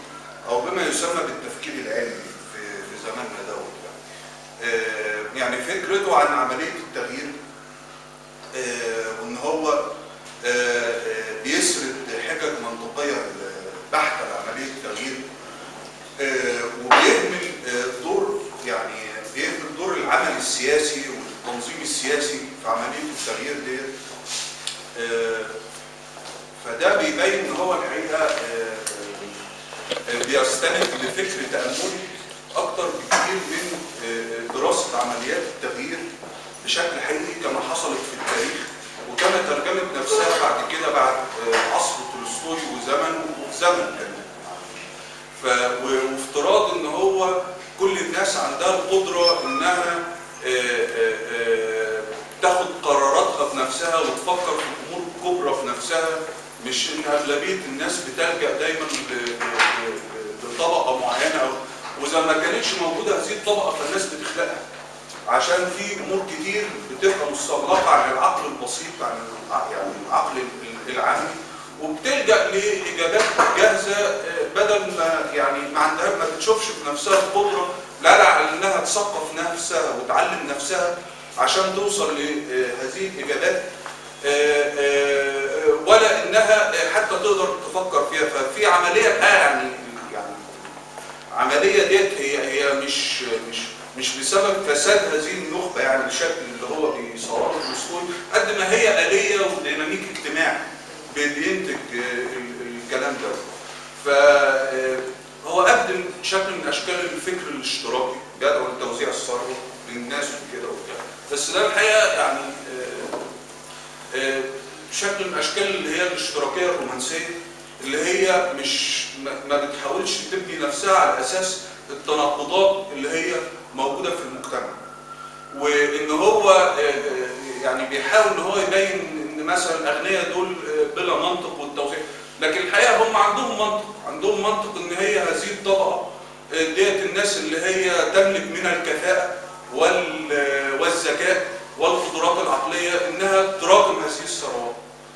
او بما يسمى بالتفكير العلمي في في زماننا دوت يعني. آه، يعني فكرته عن عمليه التغيير آه، وان هو آه، آه، بيسرد حجج منطقيه بحته لعمليه التغيير آه، وبيهمل آه، دور يعني بيهمل دور العمل السياسي والتنظيم السياسي في عمليه التغيير ديت آه، فده بيبين ان هو الحقيقه آه، آه، بيستند لفكر تاملي اكتر بكتير من آه، دراسه عمليات التغيير بشكل حقيقي كما حصلت في التاريخ وكما ترجمت نفسها بعد كده بعد آه، عصر تولستوي وزمن وفي زمن كمان ف... و- وافتراض ان هو كل الناس عندها القدره انها آه، آه، آه، تاخد قراراتها بنفسها وتفكر في امور كبرى في نفسها مش ان اغلبيه الناس بتلجا دايما ل- ل- ل- لطبقه معينه او واذا ما كانتش موجوده هذه الطبقه فالناس بتخلقها عشان في امور كتير بتبقى مستغلقه عن العقل البسيط عن الع- يعني العقل ال- العامي وبتلجا لاجابات جاهزه آه، بدل ما يعني ما عندها ما بتشوفش في نفسها القدره لا على انها تثقف نفسها وتعلم نفسها عشان توصل لهذه الاجابات آه، آه، ولا انها حتى تقدر تفكر فيها ففي عمليه بقى يعني يعني عمليه ديت هي هي مش مش مش بسبب فساد هذه النخبه يعني الشكل اللي هو بيصوره تولستوي قد ما هي اليه وديناميك اجتماعي بينتج آه، ال- الكلام ده فهو قدم شكل من اشكال الفكر الاشتراكي جدول توزيع الثروه للناس وكده وبتاع بس ده الحقيقه يعني آه، آه، شكل من اشكال اللي هي الاشتراكيه الرومانسيه اللي هي مش ما- ما بتحاولش تبني نفسها على اساس التناقضات اللي هي موجوده في المجتمع وان هو آه، آه، يعني بيحاول ان هو يبين ان مثلا الاغنياء دول آه، بلا منطق والتوزيع لكن الحقيقه هم عندهم منطق عندهم منطق ان هي هذه الطبقه آه، ديت الناس اللي هي تملك من الكفاءه وال- آه، والذكاء والقدرات العقليه انها تراكم هذه الثروات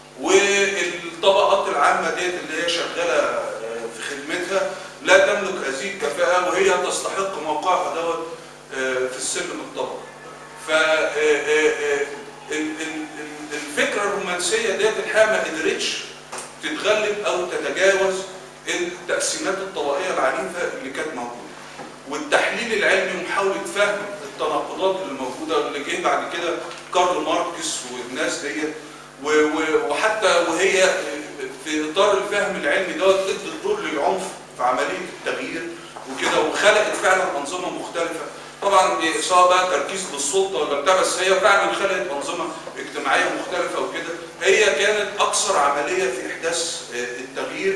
والطبقات العامه ديت اللي هي شغاله آه، في خدمتها لا تملك هذه الكفاءه وهي تستحق موقعها دوت آه، في السلم الطبقي ف آه، آه، آه، ال- ال- ال- الفكره الرومانسيه ديت الحقيقه ما قدرتش تتغلب او تتجاوز التقسيمات الطبقيه العنيفه اللي كانت موجوده والتحليل العلمي ومحاوله فهم التناقضات اللي موجوده اللي جه بعد كده كارل ماركس والناس ديت و- و- وحتى وهي في اطار الفهم العلمي دوت ادت دور للعنف في عمليه التغيير وكده وخلقت فعلا انظمه مختلفه طبعا سواء بقى تركيز بالسلطه ولا بتاع بس هي فعلا خلقت انظمه اجتماعيه مختلفه وكده هي كانت اكثر عمليه في احداث آه، التغيير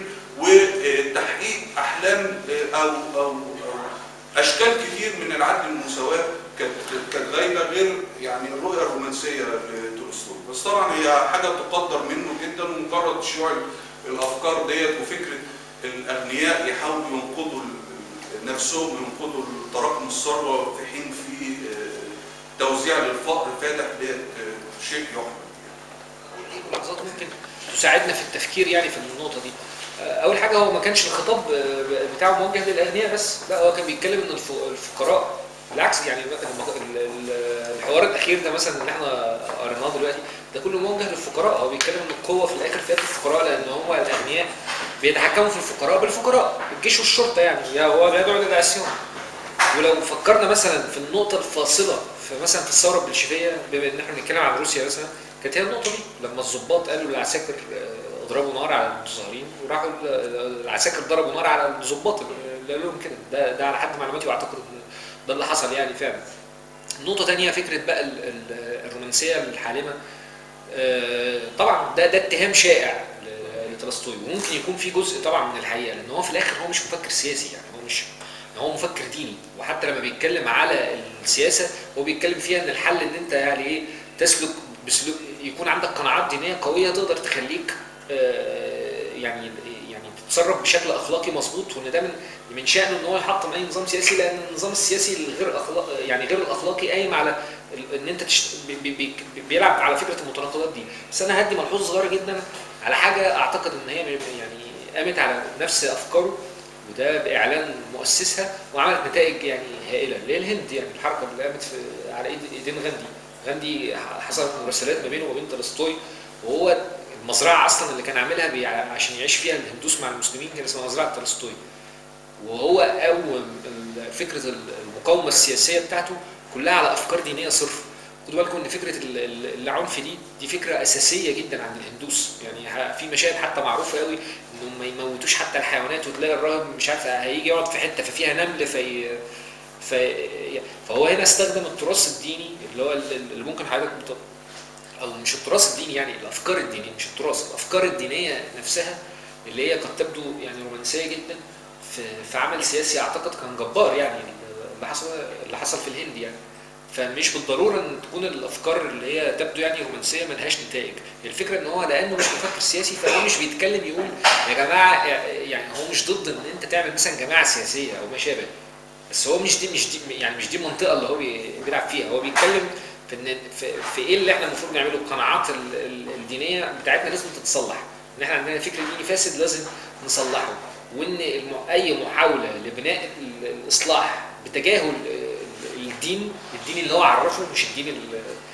وتحقيق احلام آه، او او او اشكال كتير من العدل والمساواه كانت كانت غايبه غير يعني الرؤيه الرومانسيه لتولستوي بس طبعا هي حاجه تقدر منه جدا ومجرد شيوع الافكار ديت وفكره الاغنياء يحاولوا ينقضوا ال- نفسهم ينقضوا تراكم الثروه في حين في آه، توزيع للفقر فاتح ديت آه، شيء يحمد ملاحظات ممكن تساعدنا في التفكير يعني في النقطه دي آه، اول حاجه هو ما كانش الخطاب آه، بتاعه موجه للاغنياء بس لا هو كان بيتكلم ان الف- الفقراء بالعكس يعني الم- ال- ال- الحوار الاخير ده مثلا اللي احنا قريناه دلوقتي ده كله موجه للفقراء هو بيتكلم ان القوه في الاخر في يد الفقراء لان هم الاغنياء بيتحكموا في الفقراء بالفقراء الجيش والشرطه يعني يا هو بيدعو للعصيان ولو فكرنا مثلا في النقطه الفاصله في مثلا في الثوره البلشفيه بما ان احنا بنتكلم عن روسيا مثلا كانت هي النقطه دي لما الضباط قالوا للعساكر آه، اضربوا نار على المتظاهرين وراحوا ال- العساكر ضربوا نار على الضباط اللي قالوا لهم كده ده ده على حد معلوماتي واعتقد إن ده اللي حصل يعني فعلا نقطة تانية فكرة بقى ال- ال- الرومانسية الحالمة آه، طبعا ده ده اتهام شائع ل- لتولستوي وممكن يكون في جزء طبعا من الحقيقة لأن هو في الآخر هو مش مفكر سياسي يعني هو مش هو مفكر ديني وحتى لما بيتكلم على السياسة هو بيتكلم فيها إن الحل إن أنت يعني إيه تسلك بسلوك يكون عندك قناعات دينية قوية تقدر تخليك آه، يعني يعني تتصرف بشكل اخلاقي مظبوط وان ده من من شانه ان هو يحطم اي نظام سياسي لان النظام السياسي الغير اخلاق يعني غير الاخلاقي قايم على ال- ان انت تشت... بي... بي... بي... بيلعب على فكره المتناقضات دي بس انا هدي ملحوظه صغيره جدا على حاجه اعتقد ان هي يعني قامت على نفس افكاره وده باعلان مؤسسها وعملت نتائج يعني هائله اللي هي الهند يعني الحركه اللي قامت في على ايد ايدين غاندي غاندي حصلت مراسلات ما بينه وبين تولستوي وهو المزرعه اصلا اللي كان عاملها بي- عشان يعيش فيها الهندوس مع المسلمين كان اسمها مزرعه تولستوي وهو قوم ال- فكره المقاومه السياسيه بتاعته كلها على افكار دينيه صرف خدوا بالكم ان فكره ال- ال- العنف دي دي فكره اساسيه جدا عند الهندوس يعني ه- في مشاهد حتى معروفه قوي انهم ما يموتوش حتى الحيوانات وتلاقي الراهب مش عارف هيجي يقعد في حته ففيها نمل في في فهو هنا استخدم التراث الديني اللي هو ال- ال- اللي ممكن حضرتك بت- او مش التراث الديني يعني الافكار الدينيه مش التراث الافكار الدينيه نفسها اللي هي قد تبدو يعني رومانسيه جدا في في عمل سياسي اعتقد كان جبار يعني اللي حصل اللي حصل في الهند يعني فمش بالضروره ان تكون الافكار اللي هي تبدو يعني رومانسيه ملهاش نتائج الفكره ان هو لانه مش مفكر سياسي فهو مش بيتكلم يقول يا جماعه يعني هو مش ضد ان انت تعمل مثلا جماعه سياسيه او ما شابه بس هو مش دي مش دي يعني مش دي المنطقه اللي هو بي- بيلعب فيها هو بيتكلم في ان في, في ايه اللي احنا المفروض نعمله القناعات ال- ال- الدينيه بتاعتنا لازم تتصلح ان احنا عندنا فكر ديني فاسد لازم نصلحه وان الم- اي محاوله لبناء ال- الاصلاح بتجاهل ال- الدين الدين اللي هو عرفه مش الدين ال-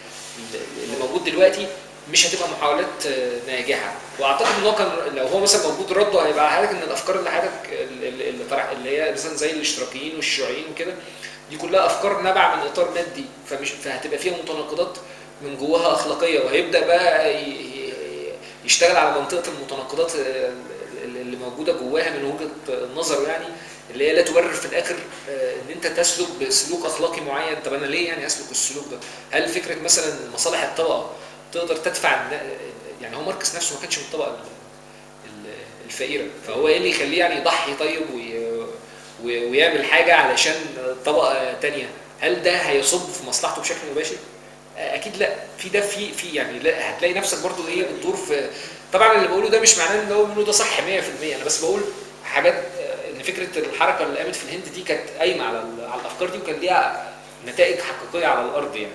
ال- اللي موجود دلوقتي مش هتبقى محاولات آه، ناجحه واعتقد ان هو كان لو هو مثلا موجود رده هيبقى حضرتك ان الافكار اللي حضرتك ال- ال- اللي طرح اللي هي مثلا زي الاشتراكيين والشيوعيين وكده دي كلها افكار نابعه من اطار مادي فمش فهتبقى فيها متناقضات من جواها اخلاقيه وهيبدا بقى ي- ي- يشتغل على منطقه المتناقضات آه، اللي موجوده جواها من وجهه النظر يعني اللي هي لا تبرر في الاخر آه، ان انت تسلك بسلوك اخلاقي معين طب انا ليه يعني اسلك السلوك ده؟ هل فكره مثلا مصالح الطبقه تقدر تدفع النا- يعني هو ماركس نفسه ما كانش من الطبقه ال- ال- الفقيره فهو ايه اللي يخليه يعني يضحي طيب وي- وي- ويعمل حاجه علشان طبقه تانية هل ده هيصب في مصلحته بشكل مباشر؟ آه، اكيد لا في ده في في يعني لا هتلاقي نفسك برضو ايه بتدور في طبعا اللي بقوله ده مش معناه ان هو بيقوله ده صح 100% انا بس بقول حاجات آه، ان فكره الحركه اللي قامت في الهند دي كانت قايمه على ال- على الافكار دي وكان ليها نتائج حقيقيه على الارض يعني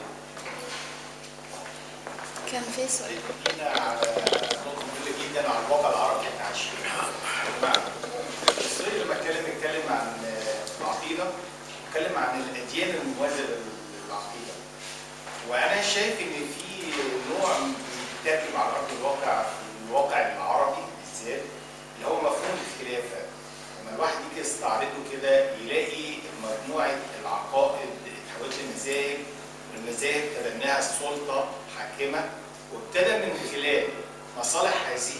كان في سؤال هنا على نقطة مهمة جدا على الواقع العربي اللي احنا عايشين فيه. السوري لما اتكلم اتكلم عن العقيدة اتكلم عن الأديان الموازية للعقيدة. وأنا شايف إن في نوع بيتاكل على أرض الواقع في الواقع العربي بالذات اللي هو مفهوم الخلافة. لما الواحد يجي يستعرضه كده يلاقي مجموعة العقائد اتحولت لمذاهب والمذاهب تبناها السلطة حاكمة وابتدى من خلال مصالح هذه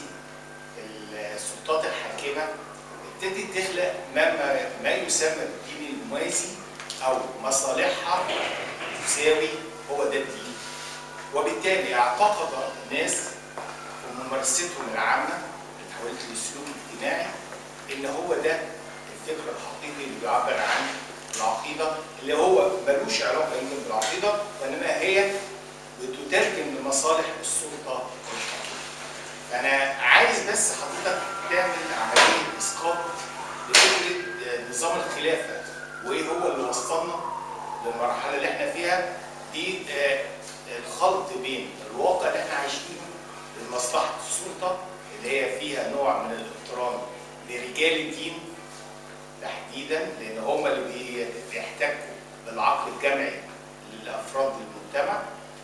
السلطات الحاكمة ابتدت تخلق ما, ما, ما يسمى بالدين الموازي أو مصالحها تساوي هو ده الدين وبالتالي اعتقد الناس في ممارستهم العامة اللي اتحولت للسلوك الاجتماعي إن هو ده الفكر الحقيقي اللي بيعبر عن العقيدة اللي هو ملوش علاقة يمكن بالعقيدة وإنما هي بتترجم لمصالح السلطة والحكومة. فأنا عايز بس حضرتك تعمل عملية إسقاط لفكرة آه، نظام الخلافة وإيه هو اللي وصلنا للمرحلة اللي إحنا فيها دي آه، الخلط بين الواقع اللي إحنا عايشينه لمصلحة السلطة اللي هي فيها نوع من الاحترام لرجال الدين تحديدا لان هم اللي بي- بيحتكوا بالعقل الجمعي للافراد المجتمع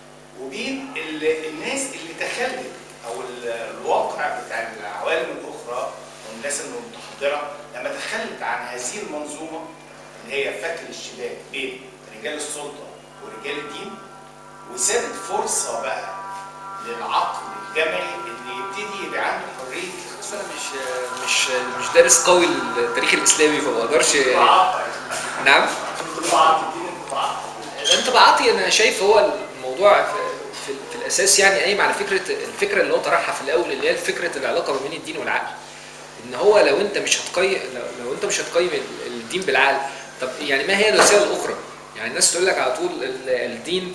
وبين ال- الناس اللي تخلت او ال- الواقع بتاع العوالم الاخرى والناس المتحضره لما تخلت عن هذه المنظومه اللي هي فكر الشباب بين رجال السلطه ورجال الدين وسابت فرصه بقى للعقل الجمعي اللي يبتدي يبقى عنده حريه بس انا مش مش مش دارس قوي التاريخ الاسلامي فما اقدرش انطباعات نعم انطباعات الدين انطباعات انطباعاتي انا شايف هو الموضوع في, في, في الاساس يعني قايم على فكره الفكره اللي هو طرحها في الاول اللي هي فكره العلاقه ما بين الدين والعقل ان هو لو انت مش هتقيم لو, لو انت مش هتقيم ال- الدين بالعقل طب يعني ما هي الوسائل الاخرى يعني الناس تقول لك على طول ال- الدين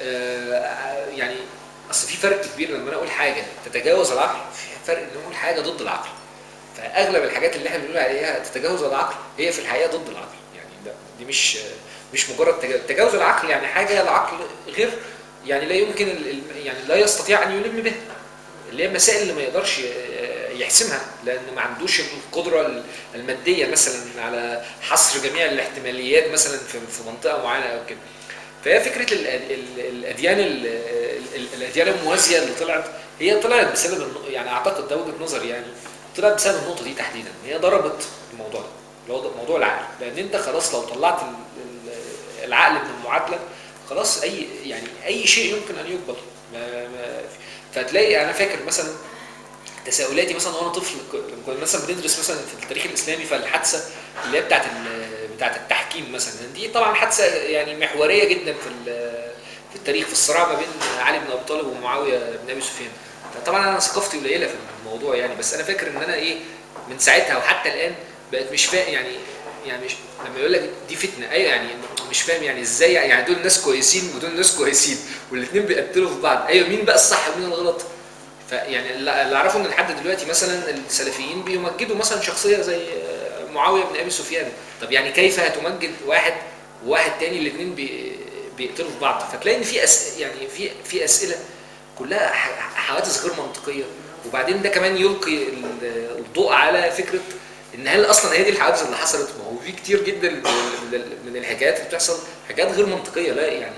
آه، يعني اصل في فرق كبير لما انا اقول حاجه تتجاوز العقل في فرق ان اقول حاجه ضد العقل فاغلب الحاجات اللي احنا بنقول عليها تتجاوز العقل هي في الحقيقه ضد العقل يعني ده دي مش مش مجرد تجاوز, تجاوز العقل يعني حاجه العقل غير يعني لا يمكن ال- ال- يعني لا يستطيع ان يلم بها اللي هي مسائل اللي ما يقدرش ي- يحسمها لان ما عندوش القدره الماديه مثلا على حصر جميع الاحتماليات مثلا في في منطقه معينه او كده فهي فكره ال- ال- الاديان ال- ال- الاديان الموازيه اللي طلعت هي طلعت بسبب النق- يعني اعتقد ده وجهه نظري يعني طلعت بسبب النقطه دي تحديدا هي ضربت الموضوع ده اللي هو موضوع العقل لان انت خلاص لو طلعت ال- ال- العقل من المعادله خلاص اي يعني اي شيء يمكن ان يقبل ما ما فتلاقي انا فاكر مثلا تساؤلاتي مثلا وانا طفل ك- لما كنا مثلا بندرس مثلا في التاريخ الاسلامي فالحادثه اللي هي بتاعت ال- بتاعت التحكيم مثلا دي طبعا حادثه يعني محوريه جدا في ال- في التاريخ في الصراع ما بين علي بن ابي طالب ومعاويه بن ابي سفيان طبعا انا ثقافتي قليله في الموضوع يعني بس انا فاكر ان انا ايه من ساعتها وحتى الان بقت مش فاهم يعني يعني مش لما يقول لك دي فتنه ايوه يعني مش فاهم يعني ازاي يعني دول ناس كويسين ودول ناس كويسين والاثنين بيقتلوا في بعض ايوه مين بقى الصح ومين الغلط فيعني اللي اللي اعرفه ان لحد دلوقتي مثلا السلفيين بيمجدوا مثلا شخصيه زي آه، معاويه بن ابي سفيان طب يعني كيف هتمجد واحد وواحد تاني الاثنين بي بيقتلوا في بعض فتلاقي ان في أس... يعني في في اسئله كلها ح- حوادث غير منطقيه وبعدين ده كمان يلقي ال- الضوء على فكره ان هل اصلا هي دي الحوادث اللي حصلت ما هو في كتير جدا من من الحكايات اللي بتحصل حاجات غير منطقيه لا يعني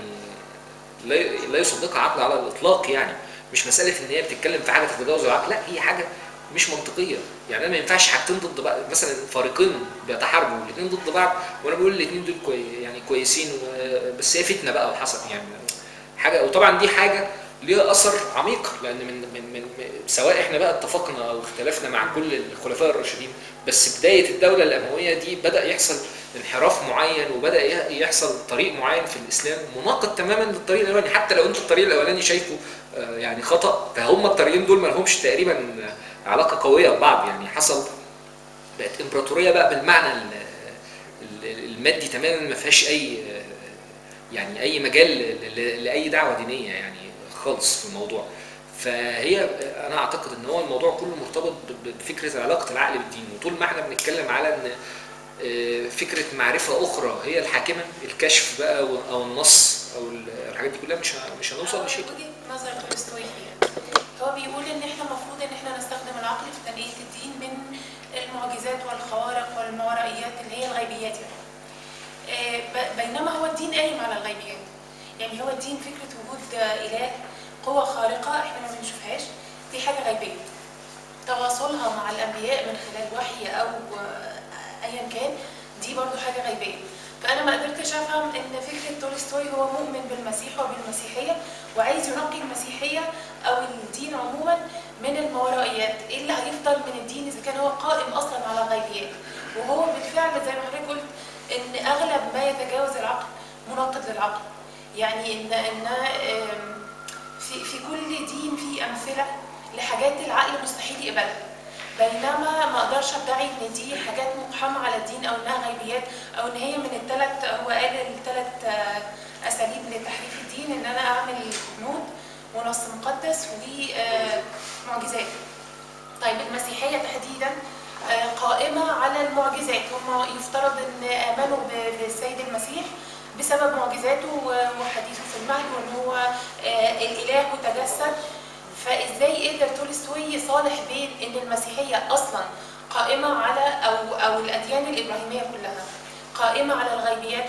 لا لا يصدقها عقل على الاطلاق يعني مش مساله ان هي بتتكلم في حاجه تتجاوز العقل لا هي حاجه مش منطقيه يعني انا ما ينفعش حاجتين ضد بعض مثلا فريقين بيتحاربوا الاثنين ضد بعض وانا بقول الاثنين دول كوي يعني كويسين و- بس هي فتنه بقى وحصل يعني حاجه وطبعا دي حاجه ليها اثر عميق لان من من من سواء احنا بقى اتفقنا او اختلفنا مع كل الخلفاء الراشدين بس بدايه الدوله الامويه دي بدا يحصل انحراف معين وبدا ي- يحصل طريق معين في الاسلام مناقض تماما للطريق الاولاني حتى لو انت الطريق الاولاني شايفه آه، يعني خطا فهم الطريقين دول ما لهمش تقريبا علاقه قويه ببعض يعني حصل بقت امبراطوريه بقى بالمعنى ال- ال- المادي تماما ما فيهاش اي يعني اي مجال ل- ل- لاي دعوه دينيه يعني خالص في الموضوع فهي انا اعتقد ان هو الموضوع كله مرتبط ب- بفكره علاقه العقل بالدين وطول ما احنا بنتكلم على ان آه، فكره معرفه اخرى هي الحاكمه الكشف بقى او أو النص او الحاجات دي كلها مش ه- مش هنوصل لشيء وجهة نظر تولستوي فيها هو بيقول ان احنا المفروض ان احنا نستخدم العقل في تنمية الدين من المعجزات والخوارق والماورائيات اللي هي الغيبيات يعني. آه، ب- بينما هو الدين قايم على الغيبيات يعني هو الدين فكرة وجود آه، إله قوة خارقة احنا ما بنشوفهاش دي حاجة غيبية تواصلها مع الأنبياء من خلال وحي أو آه، أيا كان دي برضو حاجة غيبية فأنا ما قدرتش أفهم إن فكرة تولستوي هو مؤمن بالمسيح وبالمسيحية وعايز ينقي المسيحية أو الدين عموما من الماورائيات إيه اللي هيفضل من الدين إذا كان هو قائم أصلا على الغيبيات وهو بالفعل زي ما حضرتك قلت إن أغلب ما يتجاوز العقل مناقض للعقل يعني إن إن آم، في في كل دين في أمثلة لحاجات العقل مستحيل يقبلها بينما ما اقدرش ادعي ان دي حاجات مقحمه على الدين او انها غيبيات او ان هي من الثلاث هو قال الثلاث اساليب لتحريف الدين ان انا اعمل جنود ونص مقدس ومعجزات طيب المسيحيه تحديدا آه، قائمه على المعجزات هم يفترض ان امنوا ب- بالسيد المسيح بسبب معجزاته وحديثه في المهد وان هو آه، الاله وتجسد فازاي قدر تولستوي يصالح بين ان المسيحيه اصلا قائمه على او او الاديان الابراهيميه كلها قائمه على الغيبيات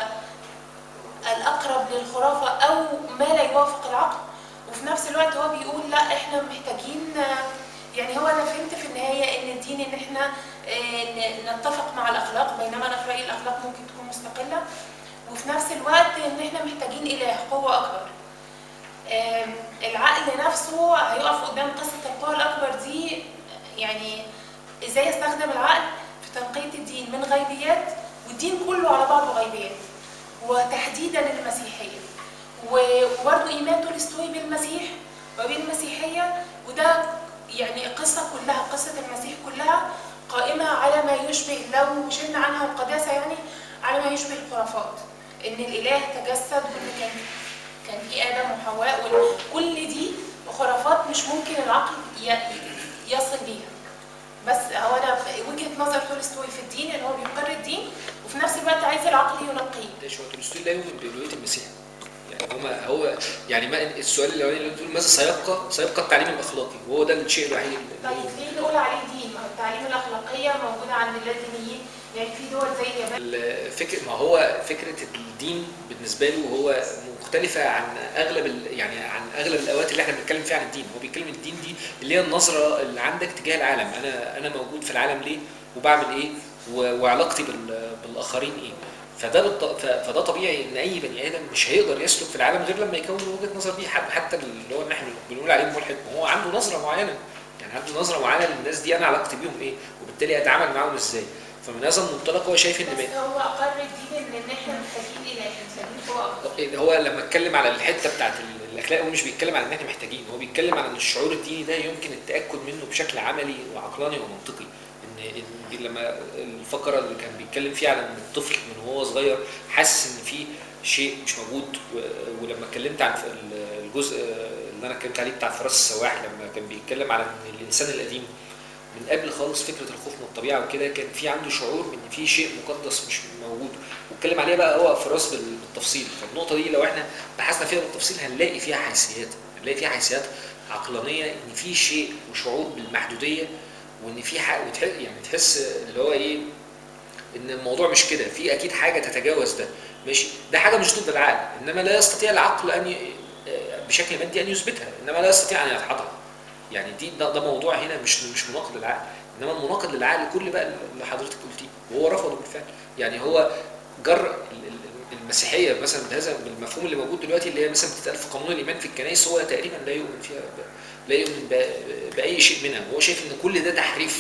والاقرب للخرافه او ما لا يوافق العقل وفي نفس الوقت هو بيقول لا احنا محتاجين يعني هو انا فهمت في النهايه ان الدين ان احنا آه، ن- نتفق مع الاخلاق بينما انا في رايي الاخلاق ممكن تكون مستقله وفي نفس الوقت ان احنا محتاجين اله قوه اكبر آم، العقل نفسه هيقف قدام قصة القوى الأكبر دي يعني إزاي يستخدم العقل في تنقية الدين من غيبيات والدين كله على بعضه غيبيات وتحديدا المسيحية و- وبرضه إيمان تولستوي بالمسيح وبالمسيحية وده يعني قصة كلها قصة المسيح كلها قائمة على ما يشبه لو شلنا عنها القداسة يعني على ما يشبه الخرافات إن الإله تجسد وإن كان كان في ادم وحواء وكل دي خرافات مش ممكن العقل ي- يصل ليها بس هو انا وجهه نظر تولستوي في الدين ان هو بيقر الدين وفي نفس الوقت عايز العقل ينقيه ليش هو تولستوي لا يؤمن بألوهية المسيح يعني هما هو يعني ما السؤال الاولاني اللي بتقول ماذا سيبقى؟ سيبقى التعليم الاخلاقي وهو ده الشيء الوحيد اللي طيب ليه نقول عليه دين؟ ما هو التعليم الاخلاقيه موجوده عند اللادينيين يعني في دول زي اليابان الفكر ما هو فكره الدين بالنسبه له هو مختلفه عن اغلب ال- يعني عن اغلب الاوقات اللي احنا بنتكلم فيها عن الدين هو بيتكلم الدين دي اللي هي النظره اللي عندك تجاه العالم انا انا موجود في العالم ليه وبعمل ايه و- وعلاقتي بال- بالاخرين ايه فده بالط- ف- فده طبيعي ان اي بني ادم مش هيقدر يسلك في العالم غير لما يكون وجهه نظر دي حتى حتى اللي هو ان احنا بنقول عليه ملحد ما هو عنده نظره معينه يعني عنده نظره معينه للناس دي انا علاقتي بيهم ايه وبالتالي اتعامل معاهم ازاي فمن هذا المنطلق هو شايف ان بس هو اقر الدين ان إن احنا محتاجين اله محتاجين هو اكتر إن هو لما اتكلم على الحته بتاعت ال- الاخلاق هو مش بيتكلم على ان احنا محتاجين هو بيتكلم على ان الشعور الديني ده يمكن التاكد منه بشكل عملي وعقلاني ومنطقي ان ان لما الفقره اللي كان بيتكلم فيها على ان الطفل من وهو صغير حاسس ان في شيء مش موجود و- ولما اتكلمت عن ال- الجزء اللي انا اتكلمت عليه بتاع فراس السواح لما كان بيتكلم على ان الانسان القديم من قبل خالص فكره الخوف من الطبيعه وكده كان في عنده شعور بان في شيء مقدس مش موجود واتكلم عليها بقى هو فراس بال- بالتفصيل فالنقطه دي لو احنا بحثنا فيها بالتفصيل هنلاقي فيها حيثيات هنلاقي فيها حيثيات عقلانيه ان في شيء وشعور بالمحدوديه وان في حق وتحس يعني تحس اللي هو ايه ان الموضوع مش كده في اكيد حاجه تتجاوز ده ماشي ده حاجه مش ضد العقل انما لا يستطيع العقل ان ي... بشكل مادي ان يثبتها انما لا يستطيع ان يدحضها يعني دي ده, ده موضوع هنا مش مش مناقض للعقل انما المناقض للعقل كل بقى اللي حضرتك قلتيه وهو رفضه بالفعل يعني هو جر ال- ال- المسيحيه مثلا بهذا بالمفهوم اللي موجود دلوقتي اللي هي مثلا بتتقال في قانون الايمان في الكنائس هو تقريبا لا يؤمن فيها ب- لا يؤمن ب- باي شيء منها هو شايف ان كل ده تحريف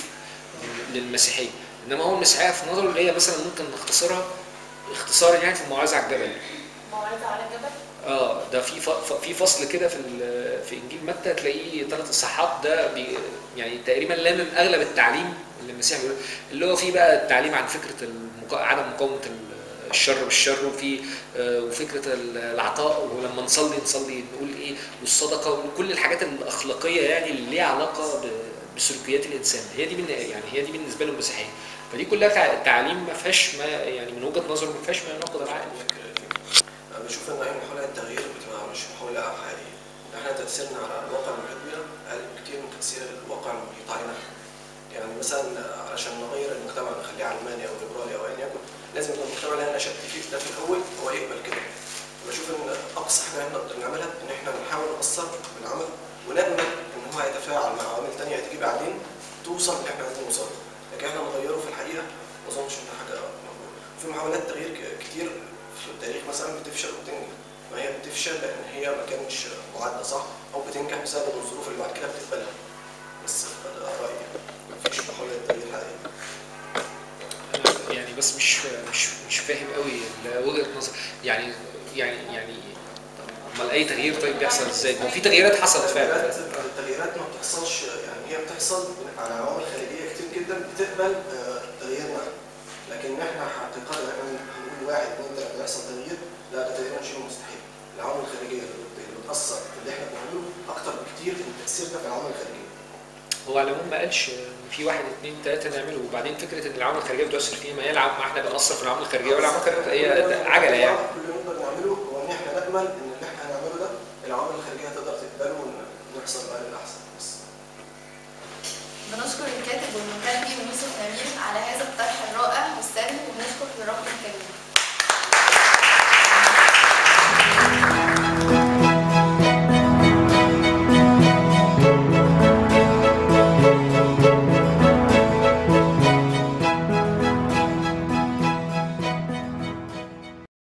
للمسيحيه انما هو المسيحيه في نظره اللي هي مثلا ممكن نختصرها اختصارا يعني في الموعظه على الجبل موعظه على الجبل اه ده في ف- ف- في فصل كده في ال- في انجيل متى تلاقيه ثلاث اصحاحات ده بي يعني تقريبا لامم اغلب التعليم اللي المسيح بيقوله اللي هو فيه بقى التعليم عن فكره المقا... عدم مقاومه ال- الشر بالشر وفي آه، وفكره ال- العطاء ولما نصلي نصلي نقول ايه والصدقه وكل الحاجات الاخلاقيه يعني اللي ليها علاقه ب- بسلوكيات الانسان هي دي بالن- يعني هي دي بالنسبه له المسيحيه فدي كلها تع- تعاليم ما فيهاش ما يعني من وجهه نظره ما فيهاش ما يناقض العقل يعني. أنا بشوف إن أي محاولة تغيير بتبقى مش محاولة حقيقية. إحنا تأثيرنا على الواقع المحيط بنا أقل بكتير من تأثير الواقع المحيط علينا إحنا. يعني مثلا علشان نغير المجتمع نخليه علماني أو ليبرالي أو أيا يكن لازم يكون المجتمع اللي أنا نشأت فيه ده في الأول هو يقبل كده. بشوف إن أقصى حاجة إحنا نقدر نعملها إن إحنا نحاول نأثر بالعمل ونأمل إن هو هيتفاعل مع عوامل تانية هتيجي بعدين توصل اللي إحنا عايزين نوصله. لكن إحنا نغيره في الحقيقة ما أظنش إن حاجة موجودة. في محاولات تغيير ك- كتير في التاريخ مثلا بتفشل وبتنجح ما هي بتفشل لان هي ما كانتش معدة صح او بتنجح بسبب الظروف اللي بعد كده بتقبلها بس ده رايي مفيش محاولة تغيير حقيقية أنا يعني بس مش مش مش فاهم قوي ال- وجهه نظر يعني يعني يعني امال اي تغيير طيب بيحصل ازاي؟ ما هو في تغييرات حصلت فعلا التغييرات التغييرات ما بتحصلش يعني هي بتحصل على عوامل خارجيه كتير جدا بتقبل آه، تغييرنا لكن احنا حقيقه احنا هنقول واحد اثنين ثلاثه بيحصل تغيير لا ده تقريبا شيء مستحيل العوامل الخارجيه اللي بت- اللي بتاثر في اللي احنا بنعمله اكتر بكتير من تاثيرنا في العوامل الخارجيه هو على العموم ما قالش ان في واحد اثنين ثلاثه نعمله وبعدين فكره ان العوامل الخارجيه بتؤثر فيه ما هي العوامل ما احنا بنأثر في العوامل الخارجيه والعوامل الخارجيه هي ده عجله يعني كل اللي نقدر نعمله هو ان احنا نامل ان اللي احنا هنعمله ده العوامل الخارجيه تقدر تقبله ونحصل بقى للاحسن بس بنشكر الكاتب والمكلم يوسف نبيل على هذا الطرح الرائع والسلمي وبنشكر لرب